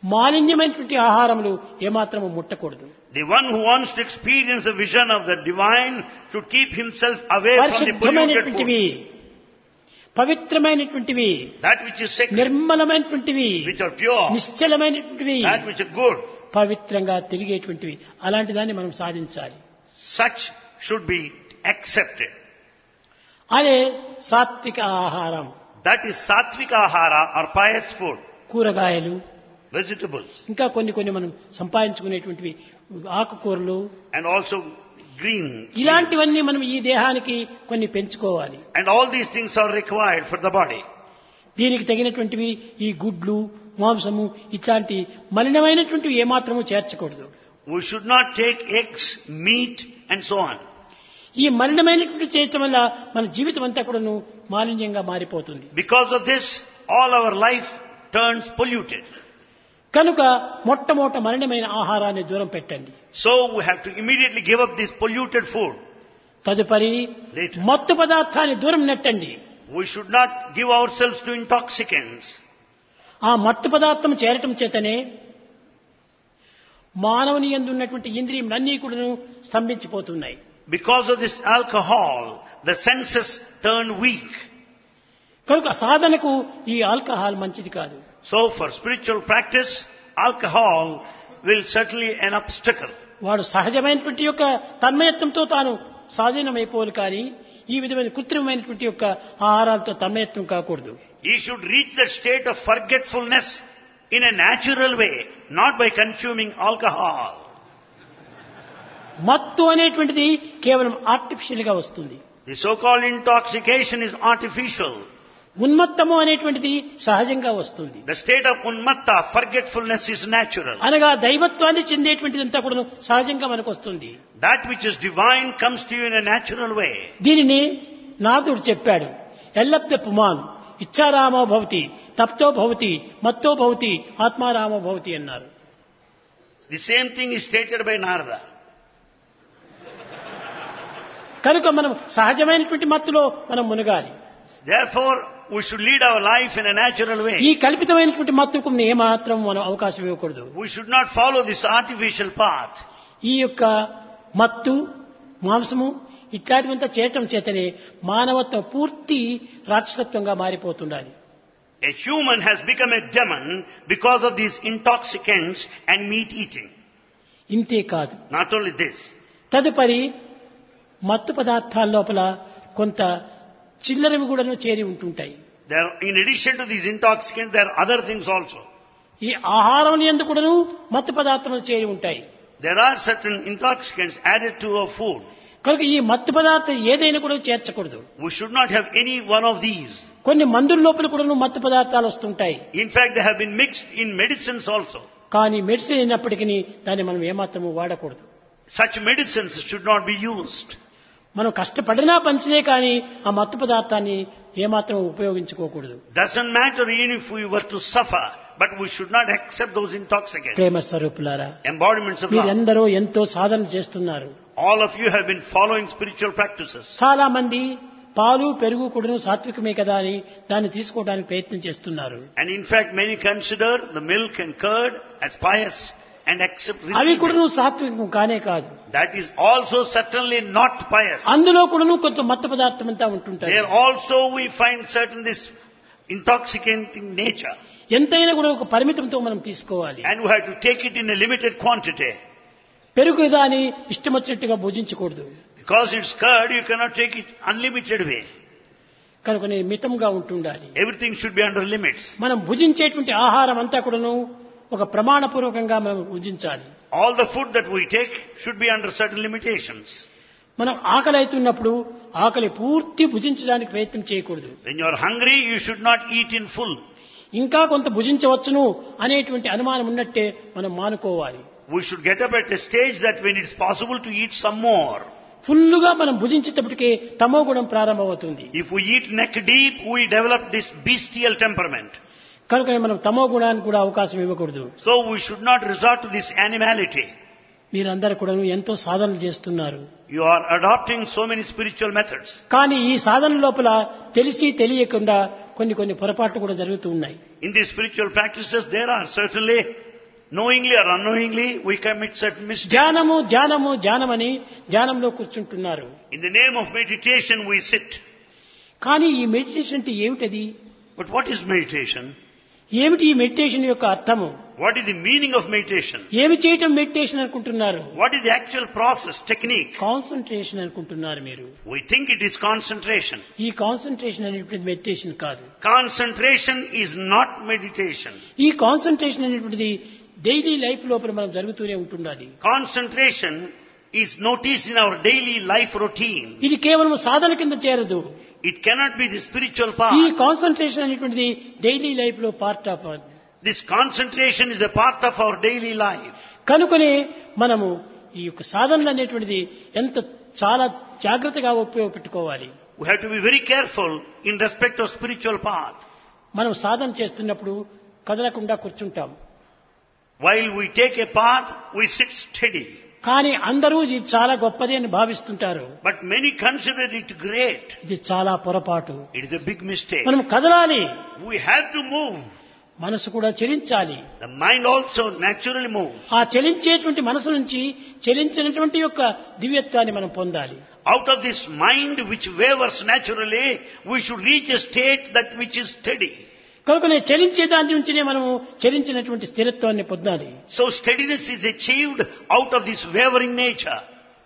మాలిన్యమైనటువంటి ఆహారములు ఏమాత్రము ముట్టకూడదు The one who wants to experience the vision of the divine should keep himself away from the polluted పరిశుద్ధమైనటువంటివి food. పవిత్రమైనటువంటివి That which is sacred, నిర్మలమైనటువంటివి which are pure, నిశ్చలమైనటువంటివి that which are good, పవిత్రంగా తిరిగేటువంటివి అలాంటి దాన్ని మనం సాధించాలి such should be accepted. అదే సాత్విక ఆహారం That is sattvika ahara or pious food, కూరగాయలు vegetables, ఇంకా కొన్ని కొన్ని మనం సంపాదించుకునేటువంటివి ఆకుకూరలు and also green. leaves. ఇలాంటివన్నీ మనం ఈ దేహానికి కొన్ని పెంచుకోవాలి And all these things are required for the body. దీనికి తగినటువంటివి ఈ గుడ్లు మాంసము ఇట్లాంటి మలినమైనటువంటివి ఏమాత్రము చేర్చకూడదు We should not take eggs, meat, and so on. ఈ మలినమైనటువంటి చేయటం వల్ల మన జీవితం అంతా కూడాను మాలిన్యంగా మారిపోతుంది Because of this, all our life turns polluted. కనుక మొట్టమొదట మలినమైన ఆహారాన్ని దూరం పెట్టండి So we have to immediately give up this polluted food. తదుపరి Later. మత్తు పదార్థాన్ని దూరం నెట్టండి We should not give ourselves to intoxicants. ఆ మత్తు పదార్థం చేరటం చేతనే మానవుని యందు ఉన్నటువంటి ఇంద్రియములన్నీ కూడాను స్తంభించిపోతున్నాయి Because of this alcohol, the senses turn weak. కనుక సాధనకు ఈ ఆల్కహాల్ మంచిది కాదు So for spiritual practice, alcohol will certainly an obstacle. వాడు సహజమైనటువంటి యొక్క తన్మయత్వంతో తాను స్వాధీనమైపోవాలి కానీ ఈ విధమైన కృత్రిమమైనటువంటి యొక్క ఆహారాలతో తన్మయత్వం కాకూడదు He should reach the state of forgetfulness in a natural way, not by consuming alcohol. మత్తు అనేటువంటిది కేవలం ఆర్టిఫిషియల్ గా వస్తుంది The so-called intoxication is artificial. ఉన్మత్తము అనేటువంటిది సహజంగా వస్తుంది The state of unmatta, forgetfulness, is natural. అనగా దైవత్వాన్ని చెందేటువంటిదంతా కూడా సహజంగా మనకు వస్తుంది That which is divine comes to you in a natural way. దీనిని నాథుడు చెప్పాడు ఎల్లప్త పుమాన్ ఇచ్చారామో భవతి తప్తో భవతి మత్తో భవతి ఆత్మారామో భవతి అన్నారు The same thing is stated by Narada. కనుక మనం సహజమైనటువంటి మత్తులో మనం మునగాలి Therefore, we should lead our life in a natural ఈ way. కల్పితమైనటువంటి మత్తుకు ఏమాత్రం మనం అవకాశం ఇవ్వకూడదు We should not follow this artificial path. ఈ యొక్క మత్తు మాంసము ఇట్లాంటివంతా చేయటం చేతనే మానవత్వం పూర్తి రాక్షసత్వంగా మారిపోతుండాలి A human has become a demon because of these intoxicants and meat eating. ఇంతే కాదు Not only this, తదుపరి మత్తు పదార్థాల లోపల కొంత చిల్లరవి కూడాను చేరి ఉంటుంటాయి there, in addition to these intoxicants, there are other things also. ఈ ఆహారం ఎందు కూడాను మత్తు పదార్థములు చేరి ఉంటాయి There are certain intoxicants added to our food. కనుక ఈ మత్తు పదార్థం ఏదైనా కూడా చేర్చకూడదు We should not have any one of these. కొన్ని మందుల లోపల కూడాను మత్తు పదార్థాలు వస్తుంటాయి In fact, they have been mixed in medicines also. కానీ మెడిసిన్ అయినప్పటికీ దాన్ని మనం ఏమాత్రము వాడకూడదు Such medicines should not be used. మనం కష్టపడినా పంచినే కానీ ఆ మత్తు పదార్థాన్ని ఏమాత్రం ఉపయోగించుకోకూడదు Doesn't matter even if we were to suffer, but we should not accept those intoxicants. ప్రేమ స్వరూపులారా Embodiments of love. మీరందరూ ఎంతో సాధన చేస్తున్నారు All of you have been following spiritual practices. చాలా మంది పాలు పెరుగు కూడాను సాత్వికమే కదా అని దాన్ని తీసుకోవడానికి ప్రయత్నం చేస్తున్నారు And in fact, many consider the milk and curd as pious and accept అవి receive it. కూడాను సాత్వికం కానే కాదు That is also certainly not pious. అందులో కూడాను కొంత మత్తు పదార్థం అంతా ఉంటుంటాయి There also we find certain this intoxicating nature. ఎంతైనా కూడా ఒక పరిమితంతో మనం తీసుకోవాలి And we have to take it in a limited quantity. పెరుగు దాని ఇష్టం వచ్చినట్టుగా భుజించకూడదు Because it's curd, you cannot take it unlimited way. కనుక మితంగా ఉంటుండాలి Everything should be under limits. మనం భుజించేటువంటి ఆహారం అంతా కూడాను ఒక ప్రమాణపూర్వకంగా మనం భుజించాలి All the food that we take should be under certain limitations. మనం ఆకలి అవుతున్నప్పుడు ఆకలి పూర్తి భుజించడానికి ప్రయత్నం చేయకూడదు When you are hungry, you should not eat in full. ఇంకా కొంత భుజించవచ్చును అనేటువంటి అనుమానం ఉన్నట్టే మనం మానుకోవాలి We should get up at a stage that when it's possible to eat some more. ఫుల్లుగా మనం భుజించేటప్పటికే తమో గుణం ప్రారంభమవుతుంది If we eat neck deep, we develop this bestial temperament. కనుక మనం తమో గుణానికి కూడా అవకాశం ఇవ్వకూడదు So we should not resort to this animality. మీరందరూ కూడా ఎంతో సాధనలు చేస్తున్నారు You are adopting so many spiritual methods. కానీ ఈ సాధన లోపల తెలిసి తెలియకుండా కొన్ని కొన్ని పొరపాట్లు కూడా జరుగుతూ ఉన్నాయి In these spiritual practices, there are certainly knowingly or unknowingly, we commit certain mistakes. ధ్యానము ధ్యానము ధ్యానమని ధ్యానంలో కూర్చుంటున్నారు In the name of meditation, we sit. కానీ ఈ మెడిటేషన్ అంటే ఏమిటది But what is meditation? ఏమిటి ఈ మెడిటేషన్ యొక్క అర్థము What is the meaning of meditation? ఏమి చేయటం మెడిటేషన్ అనుకుంటున్నారు What is the actual process, technique? Concentration అనుకుంటున్నారు మీరు We think it is concentration. ఈ కాన్సన్ట్రేషన్ అనేటువంటిది మెడిటేషన్ కాదు Concentration is not meditation. ఈ కాన్సన్ట్రేషన్ అనేటువంటిది డైలీ లైఫ్ లోపల మనం జరుగుతూనే ఉంటున్నది Concentration is noticed in our daily life routine. ఇది కేవలం సాధన కింద చేరదు It cannot be the spiritual ఈ part. కాన్సన్ట్రేషన్ అనేటువంటిది డైలీ లైఫ్ లో part of This concentration is a part of our daily life. కనుకనే మనము ఈ యొక్క సాధనలు అనేటువంటిది ఎంత చాలా జాగ్రత్తగా ఉపయోగపెట్టుకోవాలి We have to be very careful in respect of spiritual path. మనం సాధన చేస్తున్నప్పుడు కదలకుండా కూర్చుంటాం While we take a path, we sit steady. కానీ అందరూ ఇది చాలా గొప్పది అని భావిస్తుంటారు But many consider it great. ఇది చాలా పొరపాటు It is a big mistake. మనం కదలాలి We have to move. మనసు కూడా చలించాలి The mind also naturally moves. ఆ చలించేటువంటి మనసు నుంచి చలించినటువంటి యొక్క దివ్యత్వాన్ని మనం పొందాలి Out of this mind which wavers naturally, we should reach a state that which is steady. కనుకనే చలించే దాని నుంచినే మనము చలించినటువంటి స్థిరత్వాన్ని పొందాలి So steadiness is achieved out of this wavering nature.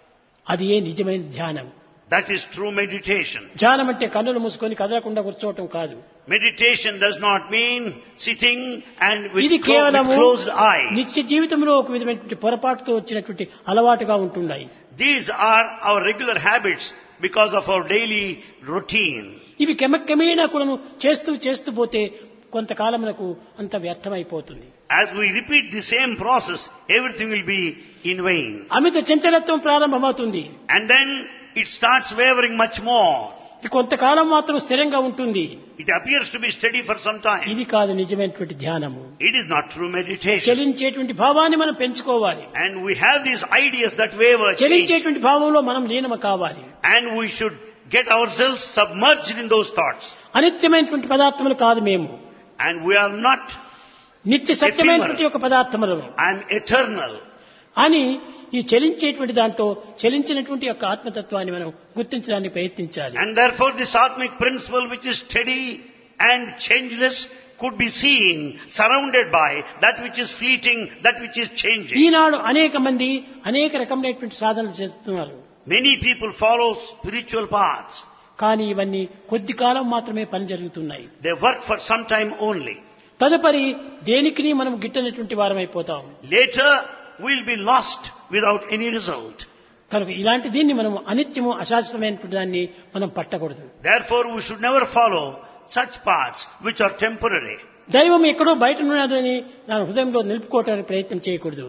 అది ఏ నిజమైన ధ్యానం That is true meditation. ధ్యానం అంటే కన్నులు మూసుకొని కదలకుండా కూర్చోవటం కాదు Meditation does not mean sitting and with, ఇది clo- with కేవలము closed eyes. నిత్య జీవితంలో ఒక విధమైనటువంటి పొరపాటుతో వచ్చినటువంటి అలవాటుగా ఉంటున్నాయి These are our regular habits because of our daily routine. ఇవి క్రమక్రమేణా కూడాను చేస్తూ చేస్తూ పోతే కొంతకాలమునకు అంత వ్యర్థమైపోతుంది As we repeat the same process, everything will be in vain. అమిత చంచలత్వం ప్రారంభమవుతుంది And then it starts wavering much more. ఇది కొంతకాలం మాత్రం స్థిరంగా ఉంటుంది It appears to be steady for some time. ఇది కాదు నిజమైనటువంటి ధ్యానము It is not true meditation. చలించేటువంటి భావాన్ని మనం పెంచుకోవాలి And we have these ideas that waver, change, చలించేటువంటి భావంలో మనం లీనము కావాలి and we should get ourselves submerged in those thoughts. అనిత్యమైనటువంటి పదార్థములు కాదు మేము And we are not, నిత్య సత్యమైనటువంటి ఒక పదార్థములను I am eternal. అని ఈ చలించేటువంటి దాంట్లో చలించినటువంటి యొక్క ఆత్మతత్వాన్ని మనం గుర్తించడానికి ప్రయత్నించాలి And therefore this Atmic principle which is steady and changeless could be seen surrounded by that which is fleeting, that which is changing. ఈనాడు అనేక మంది అనేక రకమైనటువంటి సాధనలు చేస్తున్నారు Many people follow spiritual paths. కానీ ఇవన్నీ కొద్ది కాలం మాత్రమే పని జరుగుతున్నాయి They work for some time only. తదుపరి దేనికి మనం గిట్టనటువంటి వారమైపోతాం Later we'll be lost without any result. కనుక ఇలాంటి దీన్ని మనం అనిత్యము అశాశ్వతమైనటువంటి దాన్ని మనం పట్టకూడదు Therefore we should never follow such paths which are temporary. దైవం ఎక్కడో బయట ఉన్నదని నా హృదయంలో నిలుపుకోవటానికి ప్రయత్నం చేయకూడదు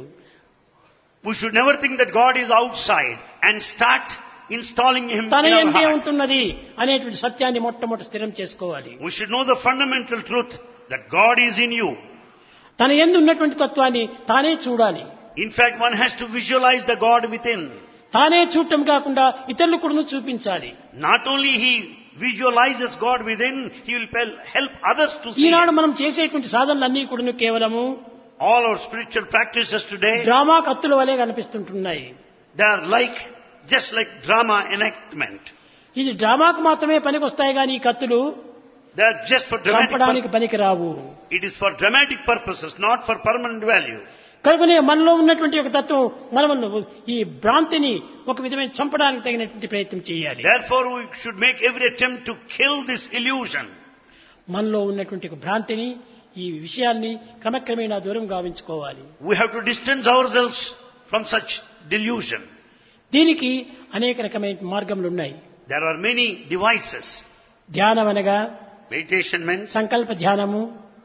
We should never think that God is outside and start installing Him in తన our ఎంతే heart. ఉంటున్నది అనేటువంటి సత్యాన్ని మొట్టమొదటి స్థిరం చేసుకోవాలి We should know the fundamental truth that God is in you. తన ఎందు ఉన్నటువంటి తత్వాన్ని తానే చూడాలి In fact, one has to visualize the God within. తానే చూడటం కాకుండా ఇతరులు కూడా చూపించాలి Not only he visualizes God within, he will pel- help others to see. Eenadu it. మనం చేసేటువంటి సాధనలన్నీ కూడా కేవలము All our spiritual practices today, drama కత్తుల వలె కనిపిస్తుంటున్నాయి they are like, just like drama enactment. ఇది డ్రామాకు మాత్రమే పనికొస్తాయి కానీ ఈ కత్తులు They are just for dramatic చంపడానికి pur- పనికి రావు It is for dramatic purposes, not for permanent value. కనుకనే మనలో ఉన్నటువంటి ఒక తత్వం మనం ఈ భ్రాంతిని ఒక విధమైన చంపడానికి తగినటువంటి ప్రయత్నం చేయాలి Therefore, we should make every attempt to kill this illusion. మనలో ఉన్నటువంటి ఒక భ్రాంతిని ఈ విషయాల్ని క్రమక్రమేణా దూరం గావించుకోవాలి We have to distance ourselves from such delusion. దీనికి అనేక రకమైన మార్గములు ఉన్నాయి There are many devices. ధ్యానం అనగా Meditation means సంకల్ప ధ్యానము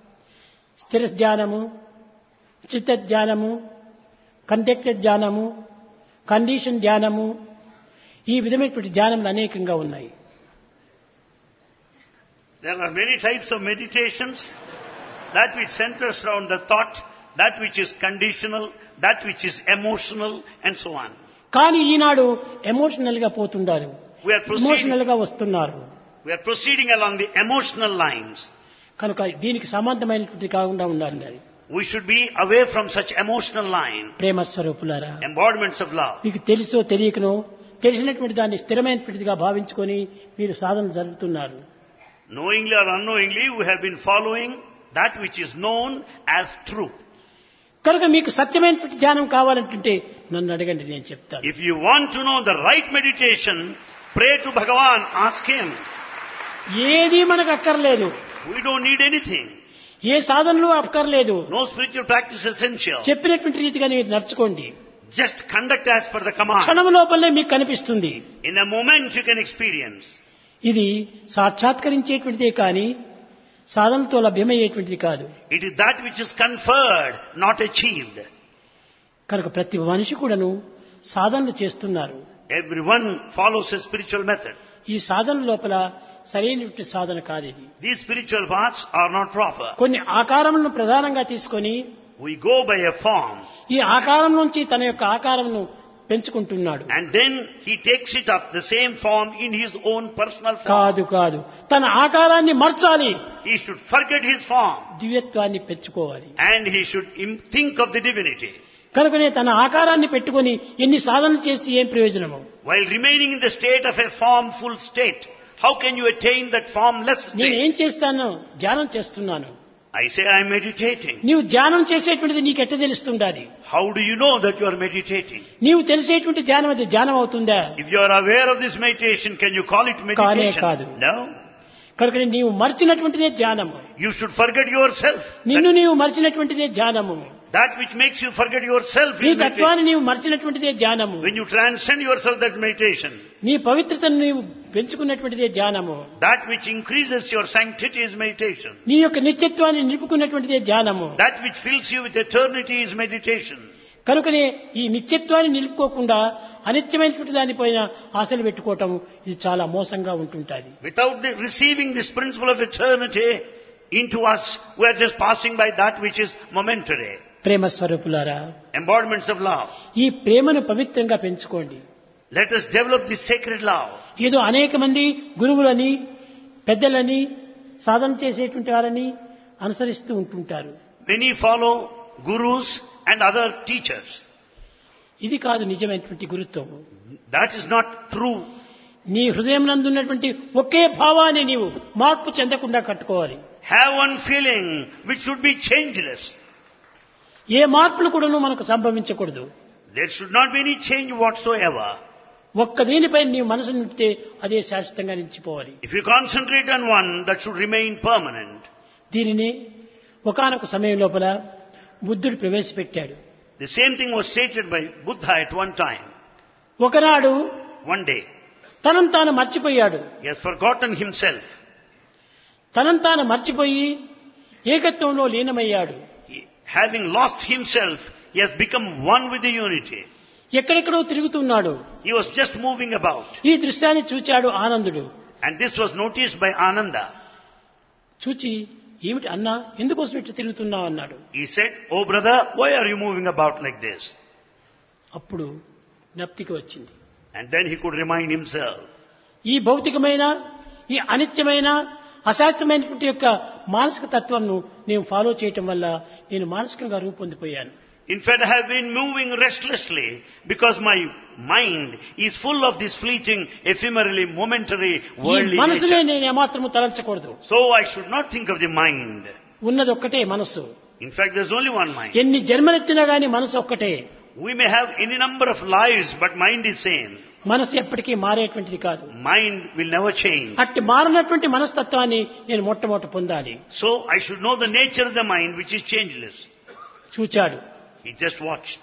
స్థిర ధ్యానము చిత్త ధ్యానము కండక్టెడ్ ధ్యానము కండిషన్ ధ్యానము ఈ విధమైనటువంటి ధ్యానములు అనేకంగా ఉన్నాయి There are many types of meditations. That which centers around the thought, that which is conditional, that which is emotional, and so on. కానీ ఈనాడు ఎమోషనల్ గా పోతుండారు We are proceeding, ఎమోషనల్ గా వస్తున్నారు we are proceeding along the emotional lines. కనుక దీనికి సంబంధమైనటువంటి కాకుండా ఉండాలి అది We should be away from such emotional line, ప్రేమ స్వరూపులారా embodiments of love. మీకు తెలుసో తెలియకనో తెలిసినటువంటి దాన్ని స్థిరమైనటువంటిదిగా భావించుకొని మీరు సాధన జరుపుతున్నారు Knowingly or unknowingly, we have been following that which is known as true. కనుక మీకు సత్యమైనటువంటి ధ్యానం కావాలంటుంటే నన్ను అడగండి నేను చెప్తాను If you want to know the right meditation, pray to Bhagavan, ask him. ఏది మనకు అక్కర్లేదు We don't need anything. ఏ సాధనలు అక్కర్లేదు No spiritual practice essential. చెప్పినటువంటి రీతిగా మీరు నడుచుకోండి Just conduct as per the command. క్షణం లోపలనే మీకు కనిపిస్తుంది In a moment you can experience. ఇది సాక్షాత్కరించేటువంటిదే కానీ సాధనతో లభ్యమయ్యేటువంటిది కాదు It is that which is conferred, not achieved. కనుక ప్రతి మనిషి కూడాను సాధనలు చేస్తున్నారు Everyone follows a spiritual method. ఈ సాధన లోపల సరైనటువంటి సాధన కాదు ఇది These spiritual paths are not proper. కొన్ని ఆకారములను ప్రధానంగా తీసుకొని We go by a form ఈ ఆకారం నుంచి తన యొక్క ఆకారమును పెంచుకుంటున్నాడు and then he takes it up, the same form, in his own personal form. కాదు కాదు తన ఆకారాన్ని మార్చాలి He should forget his form దివ్యత్వాన్ని పెంచుకోవాలి and he should im- think of the divinity. కనుకనే తన ఆకారాన్ని పెట్టుకొని ఎన్ని సాధనలు చేసి ఏం ప్రయోజనము While remaining in the state of a formful state, how can you attain that formless నేను state? ఏం చేస్తాను ధ్యానం చేస్తున్నాను I say I am meditating. నీవు ధ్యానం చేసేటువంటిది నీకు ఎట్ట తెలుస్తుండాలి How do you know that you are meditating? నీవు తెలిసేటువంటి ధ్యానం అది ధ్యానం అవుతుందా If you are aware of this meditation, can you call it meditation? కాదు. No. కనుక నీవు మర్చినటువంటిదే ధ్యానము You should forget yourself. నిన్ను నీవు మర్చినటువంటిదే ధ్యానము That which makes you forget yourself నీ is meditation. తత్వాన్ని నీవు మర్చినటువంటిదే ధ్యానము When you transcend yourself, that meditation. నీ పవిత్రతను నీవు పెంచుకున్నటువంటిదే ధ్యానము That which increases your sanctity is meditation. నీ యొక్క నిత్యత్వాన్ని నిలుపుకున్నటువంటిదే ధ్యానము That which fills you with eternity is meditation. కనుకనే ఈ నిత్యత్వాన్ని నిలుపుకోకుండా అనిత్యమైనటువంటి దానిపైన ఆశలు పెట్టుకోవటం ఇది చాలా మోసంగా ఉంటుంటుంది Without the, receiving this principle of eternity into us, we are just passing by that which is momentary. ప్రేమ స్వరూపులారా Embodiments of love. ఈ ప్రేమను పవిత్రంగా పెంచుకోండి Let us develop this sacred love. ఏదో అనేక మంది గురువులని పెద్దలని సాధన చేసేటువంటి వారని అనుసరిస్తూ ఉంటుంటారు Many follow gurus and other teachers. ఇది కాదు నిజమైనటువంటి గురుత్వం That is not true. నీ హృదయం నందున్నటువంటి ఒకే భావాన్ని నీవు మార్పు చెందకుండా కట్టుకోవాలి Have one feeling which should be changeless. ఏ మార్పులు కూడాను మనకు సంభవించకూడదు There should not be any change whatsoever. ఒక్క దీనిపై నీవు మనసు నింపితే అదే శాశ్వతంగా నిలిచిపోవాలి If you concentrate on one, that should remain permanent. దీనిని ఒకానొక సమయం లోపల బుద్ధుడు ప్రవేశపెట్టాడు The same thing was stated by Buddha at one time. ఒకనాడు One day, తనను తాను మర్చిపోయాడు he has forgotten himself. తనను తాను మర్చిపోయి ఏకత్వంలో లీనమయ్యాడు He, having lost himself, he has become one with the unity. ఎక్కడెక్కడో తిరుగుతున్నాడు He was just moving about. ఈ దృశ్యాన్ని చూచాడు ఆనందుడు And this was noticed by Ananda. చూచి ఏమిటి అన్నా ఎందుకోసం ఇట్లా తిరుగుతున్నావు అన్నాడు He said, Oh brother, why are you moving about like this? అప్పుడు జ్ఞప్తికి వచ్చింది And then he could remind himself. ఈ భౌతికమైన ఈ అనిత్యమైన అశాస్త్రమైనటువంటి యొక్క మానసిక తత్వంను నేను ఫాలో చేయటం వల్ల నేను మానసికంగా రూపొందిపోయాను In fact, I have been moving restlessly because my mind is full of this fleeting, ephemerally, momentary, ఈ worldly మనసునే nature. నేను ఏమాత్రము తలంచకూడదు So I should not think of the mind. ఉన్నది ఒక్కటే మనసు In fact, there's only one mind. ఎన్ని జన్మలెత్తినా గాని మనసు ఒక్కటే We may have any number of lives, but mind is same. మనసు ఎప్పటికీ మారేటువంటిది కాదు Mind will never change. అట్టి మారినటువంటి మనస్తత్వాన్ని నేను మొట్టమొదట పొందాలి So I should know the nature of the mind, which is changeless. చూచాడు He just watched.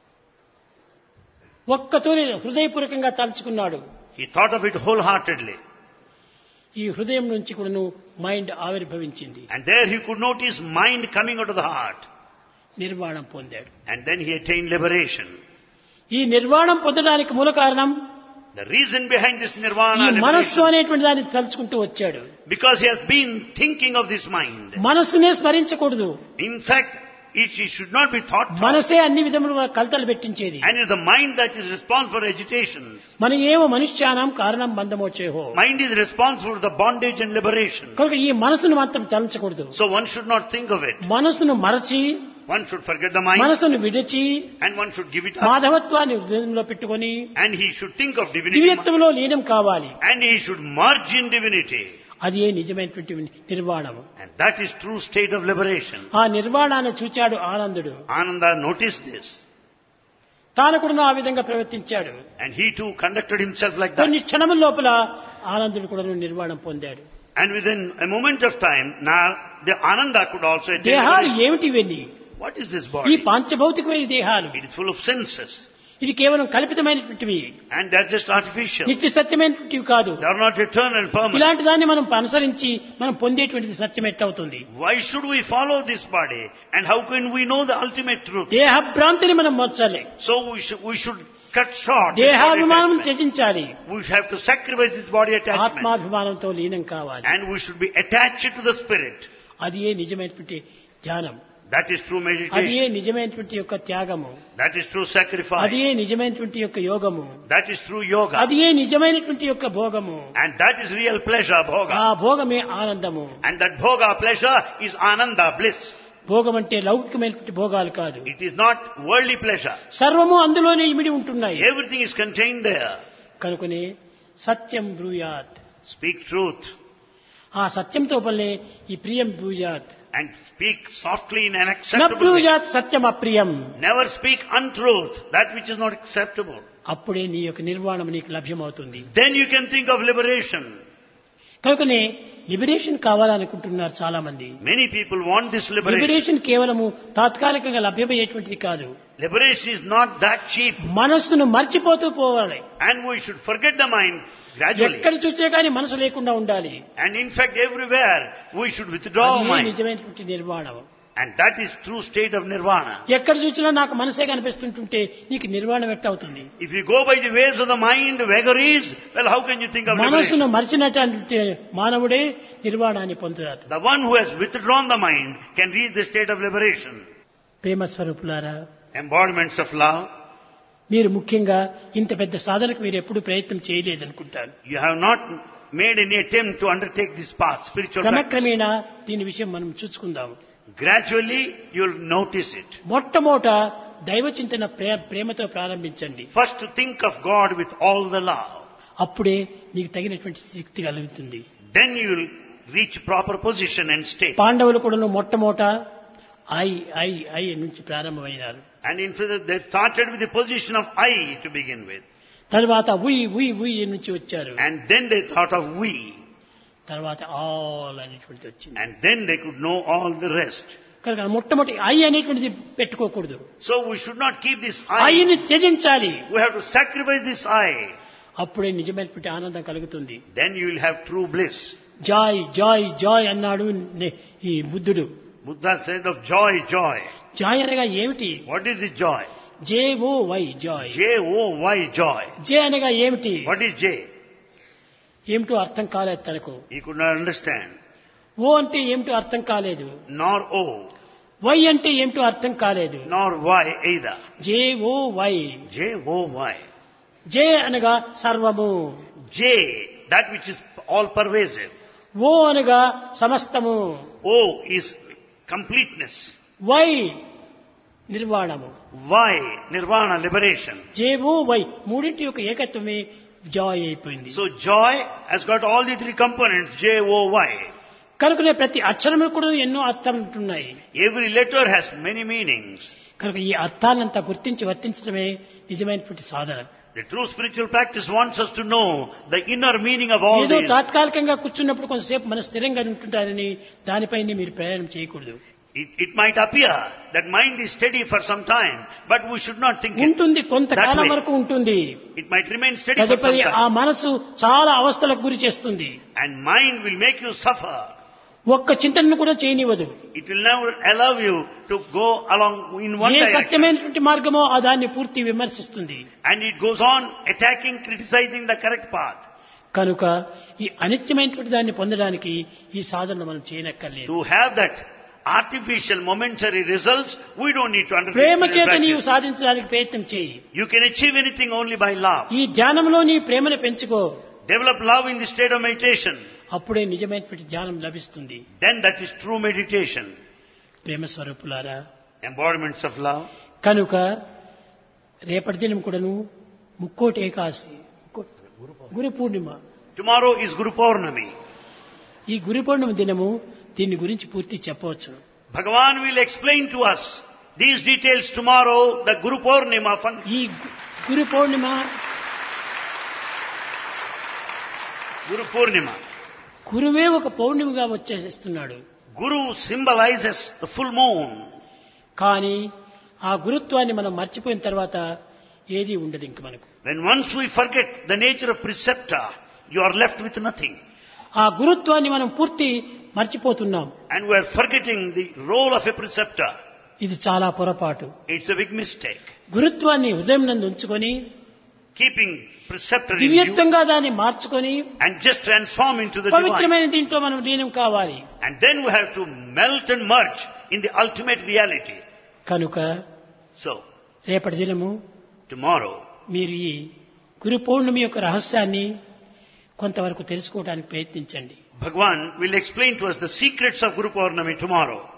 ఒక్కతోనే హృదయపూర్వకంగా తలుచుకున్నాడు He thought of it wholeheartedly. ఈ హృదయం నుంచి కూడాను మైండ్ ఆవిర్భవించింది And there he could notice mind coming out of the heart. నిర్వాణం పొందాడు And then he attained liberation. ఈ నిర్వాణం పొందడానికి మూల కారణం The reason behind this ఈ nirvana మనస్సు liberation, అనేటువంటి దాన్ని తలుచుకుంటూ వచ్చాడు because he has been thinking of this mind. మనస్సునే స్మరించకూడదు In fact, it, it should not be thought of. మనసే అన్ని విధములుగా కలతలు పెట్టించేది And it's the mind that is responsible for agitations. మన ఏమో మనుష్యానం కారణం బంధమోచేహో Mind is responsible for the bondage and liberation. కనుక ఈ మనసును మాత్రం తలంచకూడదు So one should not think of it. మనసును మరచి One should forget the mind మనసును విడిచి and one should give it up. మాధవత్వాన్ని హృదయంలో పెట్టుకొని And he should think of divinity. దివ్యత్వంలో లీనం కావాలి And he should merge in divinity. అది ఏ నిజమైనటువంటి నిర్వాణము And that is true state of liberation. ఆ నిర్వాణాన్ని చూచాడు ఆనందుడు Ananda noticed this. తాను కూడా ఆ విధంగా ప్రవర్తించాడు And he too conducted himself like that. కొన్ని క్షణముల లోపల ఆనందుడు కూడా నిర్వాణం పొందాడు And within a moment of time, now the Ananda could also attain దేహాలు liberation. ఏమిటి ఇవన్నీ What is this ఈ body? పాంచభౌతికమైన దేహాలు It is full of senses. ఇది కేవలం కల్పితమైనటువంటివి And they're just artificial. నిత్య సత్యమైనటువంటివి కాదు They are not eternal, permanent. ఇలాంటి దాన్ని మనం అనుసరించి మనం పొందేటువంటిది సత్యం ఎట్టవుతుంది Why should we follow this body? And how can we know the ultimate truth? దేహ భ్రాంతిని మనం మర్చాలి So we should, we should cut short this body దేహాభిమానం attachment. త్యజించాలి We have to sacrifice this body attachment. ఆత్మాభిమానంతో లీనం కావాలి And we should be attached to the spirit. అది ఏ నిజమైనటువంటి ధ్యానం That is true అది meditation. ఏ నిజమైనటువంటి యొక్క త్యాగము That is true అది sacrifice. ఏ నిజమైనటువంటి యొక్క యోగము That is true yoga. అది ఏ నిజమైనటువంటి యొక్క భోగము And that is real pleasure, ఆ bhoga. భోగమే ఆనందము And that bhoga pleasure is ananda, bliss. భోగం అంటే లౌకికమైనటువంటి భోగాలు కాదు It is not worldly pleasure. సర్వము అందులోనే ఇమిడి ఉంటున్నాయి Everything is contained there. కనుకనే సత్యం బ్రూయాత్ Speak truth ఆ సత్యంతో వల్లే ఈ ప్రియం బ్రూయాత్ and speak softly in an న acceptable way. బ్రూయాత్ Satyam అప్రియం Never speak untruth, that which is not acceptable. అప్పుడే నీ యొక్క నిర్వాణం నీకు లభ్యమవుతుంది Then you can think of liberation. కనుకనే లిబరేషన్ కావాలనుకుంటున్నారు చాలా మంది Many people want this liberation. Liberation కేవలము తాత్కాలికంగా లభ్యమయ్యేటువంటిది కాదు Liberation is not that cheap. మనస్సును మర్చిపోతూ పోవాలి And we should forget the mind gradually. ఎక్కడ చూసే కానీ మనసు లేకుండా ఉండాలి And in fact, everywhere we should withdraw our అది mind. నిజమైనటువంటి నిర్వాణం And that is true state of nirvana. ఎక్కడ చూసినా నాకు మనసే కనిపిస్తుంటుంటే నీకు నిర్వాణం ఎట్టవుతుంది If you go by the waves of the mind, vagaries, well, how can you think of మనసును liberation? మర్చినటువంటి మానవుడే నిర్వాణాన్ని పొందుతారు The one who has withdrawn the mind can reach the state of liberation. ప్రేమ స్వరూపులారా Embodiments of love. మీరు ముఖ్యంగా ఇంత పెద్ద సాధనకు మీరు ఎప్పుడు ప్రయత్నం చేయలేదనుకుంటాను You have not made any attempt to undertake this path, spiritual practice. క్రమక్రమేణా దీని విషయం మనం చూసుకుందాం Gradually, you'll notice it. మొట్టమొదట దైవ చింతన ప్రే- ప్రేమతో ప్రారంభించండి First to think of God with all the love. అప్పుడే నీకు తగినటువంటి శక్తి కలుగుతుంది Then you'll reach proper position and state. పాండవులు కూడా మొట్టమొదట ఐ ఐ ఐ నుంచి ప్రారంభమైనారు And in fact, they started with the position of I to begin with. తర్వాత ఉయ్ ఉయ్ ఉయ్ నుంచి వచ్చారు And then they thought of we. తర్వాత ఆల్ అనేటువంటిది వచ్చింది And then they could know all the rest. కనుక మొట్టమొదటి ఐ అనేటువంటిది పెట్టుకోకూడదు So we should not keep this I. ఐని త్యజించాలి We have to sacrifice this I. అప్పుడే నిజమైనటువంటి ఆనందం కలుగుతుంది Then you will have true bliss. Joy joy joy అన్నాడు నే- ఈ బుద్ధుడు Buddha said of joy, joy. Joy అనగా ఏమిటి What is the joy? J O Y joy J-O-Y, joy. J అనగా ఏమిటి What is J? ఏమిటో అర్థం కాలేదు తనకు He could not understand. ఓ అంటే ఏమిటో అర్థం కాలేదు Nor O, వై అంటే ఏమిటో అర్థం కాలేదు nor Y either. J O Y J-O-Y. J అనగా సర్వము J, that which is all pervasive. ఓ అనగా సమస్తము O is completeness. వై నిర్వాణము Y, nirvana, liberation. J O Y మూడింటి యొక్క ఏకత్వమే జాయ్ అయిపోయింది So joy has got all the three components, J-O-Y. కనుకనే ప్రతి అక్షరము కూడా ఎన్నో అర్థాలు ఉంటున్నాయి Every letter has many meanings. కనుక ఈ అర్థాలంతా గుర్తించి వర్తించడమే నిజమైనటువంటి సాధన The true spiritual practice wants us to know the inner meaning of all ఏదో these. తాత్కాలికంగా కూర్చున్నప్పుడు కొంతసేపు మన స్థిరంగా ఉంటుంటారని దానిపైనే మీరు ప్రయాణం చేయకూడదు It, it might appear that mind is steady for some time, but we should not think it. ఉంటుంది కొంతకాలం That way. వరకు ఉంటుంది It might remain steady for some తదుపరి ఆ time. మనసు చాలా అవస్థలకు గురి చేస్తుంది And mind will make you suffer. ఒక్క చింతనను కూడా చేయనివ్వదు It will never allow you to go along in one A direction. సత్యమైనటువంటి మార్గమో ఆ దాన్ని పూర్తి విమర్శిస్తుంది And it goes on attacking, criticizing the correct path. కనుక ఈ అనిత్యమైనటువంటి దాన్ని పొందడానికి ఈ సాధన మనం చేయనక్కర్లేదు To have that artificial, momentary results, we don't need to undertake Prema spiritual చేత నీవు practice. సాధించడానికి ప్రయత్నం చేయి You can achieve anything only by love. ఈ ధ్యానంలో నీ ప్రేమను పెంచుకో Develop love in the state of meditation. అప్పుడే నిజమైనటువంటి ధ్యానం లభిస్తుంది Then that is true meditation. ప్రేమ స్వరూపులారా Embodiments of love. కనుక రేపటి దినం కూడాను ముక్కోటి ఏకాదశి ముక్కోటి- గురు పూర్ణిమ Tomorrow is Guru Purnami. ఈ గురు పౌర్ణమి దినము దీని గురించి పూర్తి చెప్పవచ్చు Bhagavan will explain to us these details tomorrow, the Guru Purnima function. ఈ గు- గురు పౌర్ణిమ Guru Purnima. గురువే ఒక పౌర్ణిమగా వచ్చేసేస్తున్నాడు Guru symbolizes the full moon. కానీ ఆ గురుత్వాన్ని మనం మర్చిపోయిన తర్వాత ఏది ఉండదు ఇంక మనకు When once we forget the nature of preceptor, you are left with nothing. ఆ గురుత్వాన్ని మనం పూర్తి మర్చిపోతున్నాం And we are forgetting the role of a preceptor. ఇది చాలా పొరపాటు It's a big mistake. గురుత్వాన్ని హృదయం నందు ఉంచుకొని Keeping preceptor in you దివ్యత్వంగా దాన్ని మార్చుకొని and just transform into the divine. పవిత్రమైన దీంట్లో మనం లీనం కావాలి And then we have to melt and merge in the ultimate reality. కనుక So, రేపటి దినము tomorrow, మీరు ఈ గురు పౌర్ణమి యొక్క రహస్యాన్ని కొంతవరకు తెలుసుకోవడానికి ప్రయత్నించండి Bhagwan will explain to us the secrets of Guru Purnami tomorrow.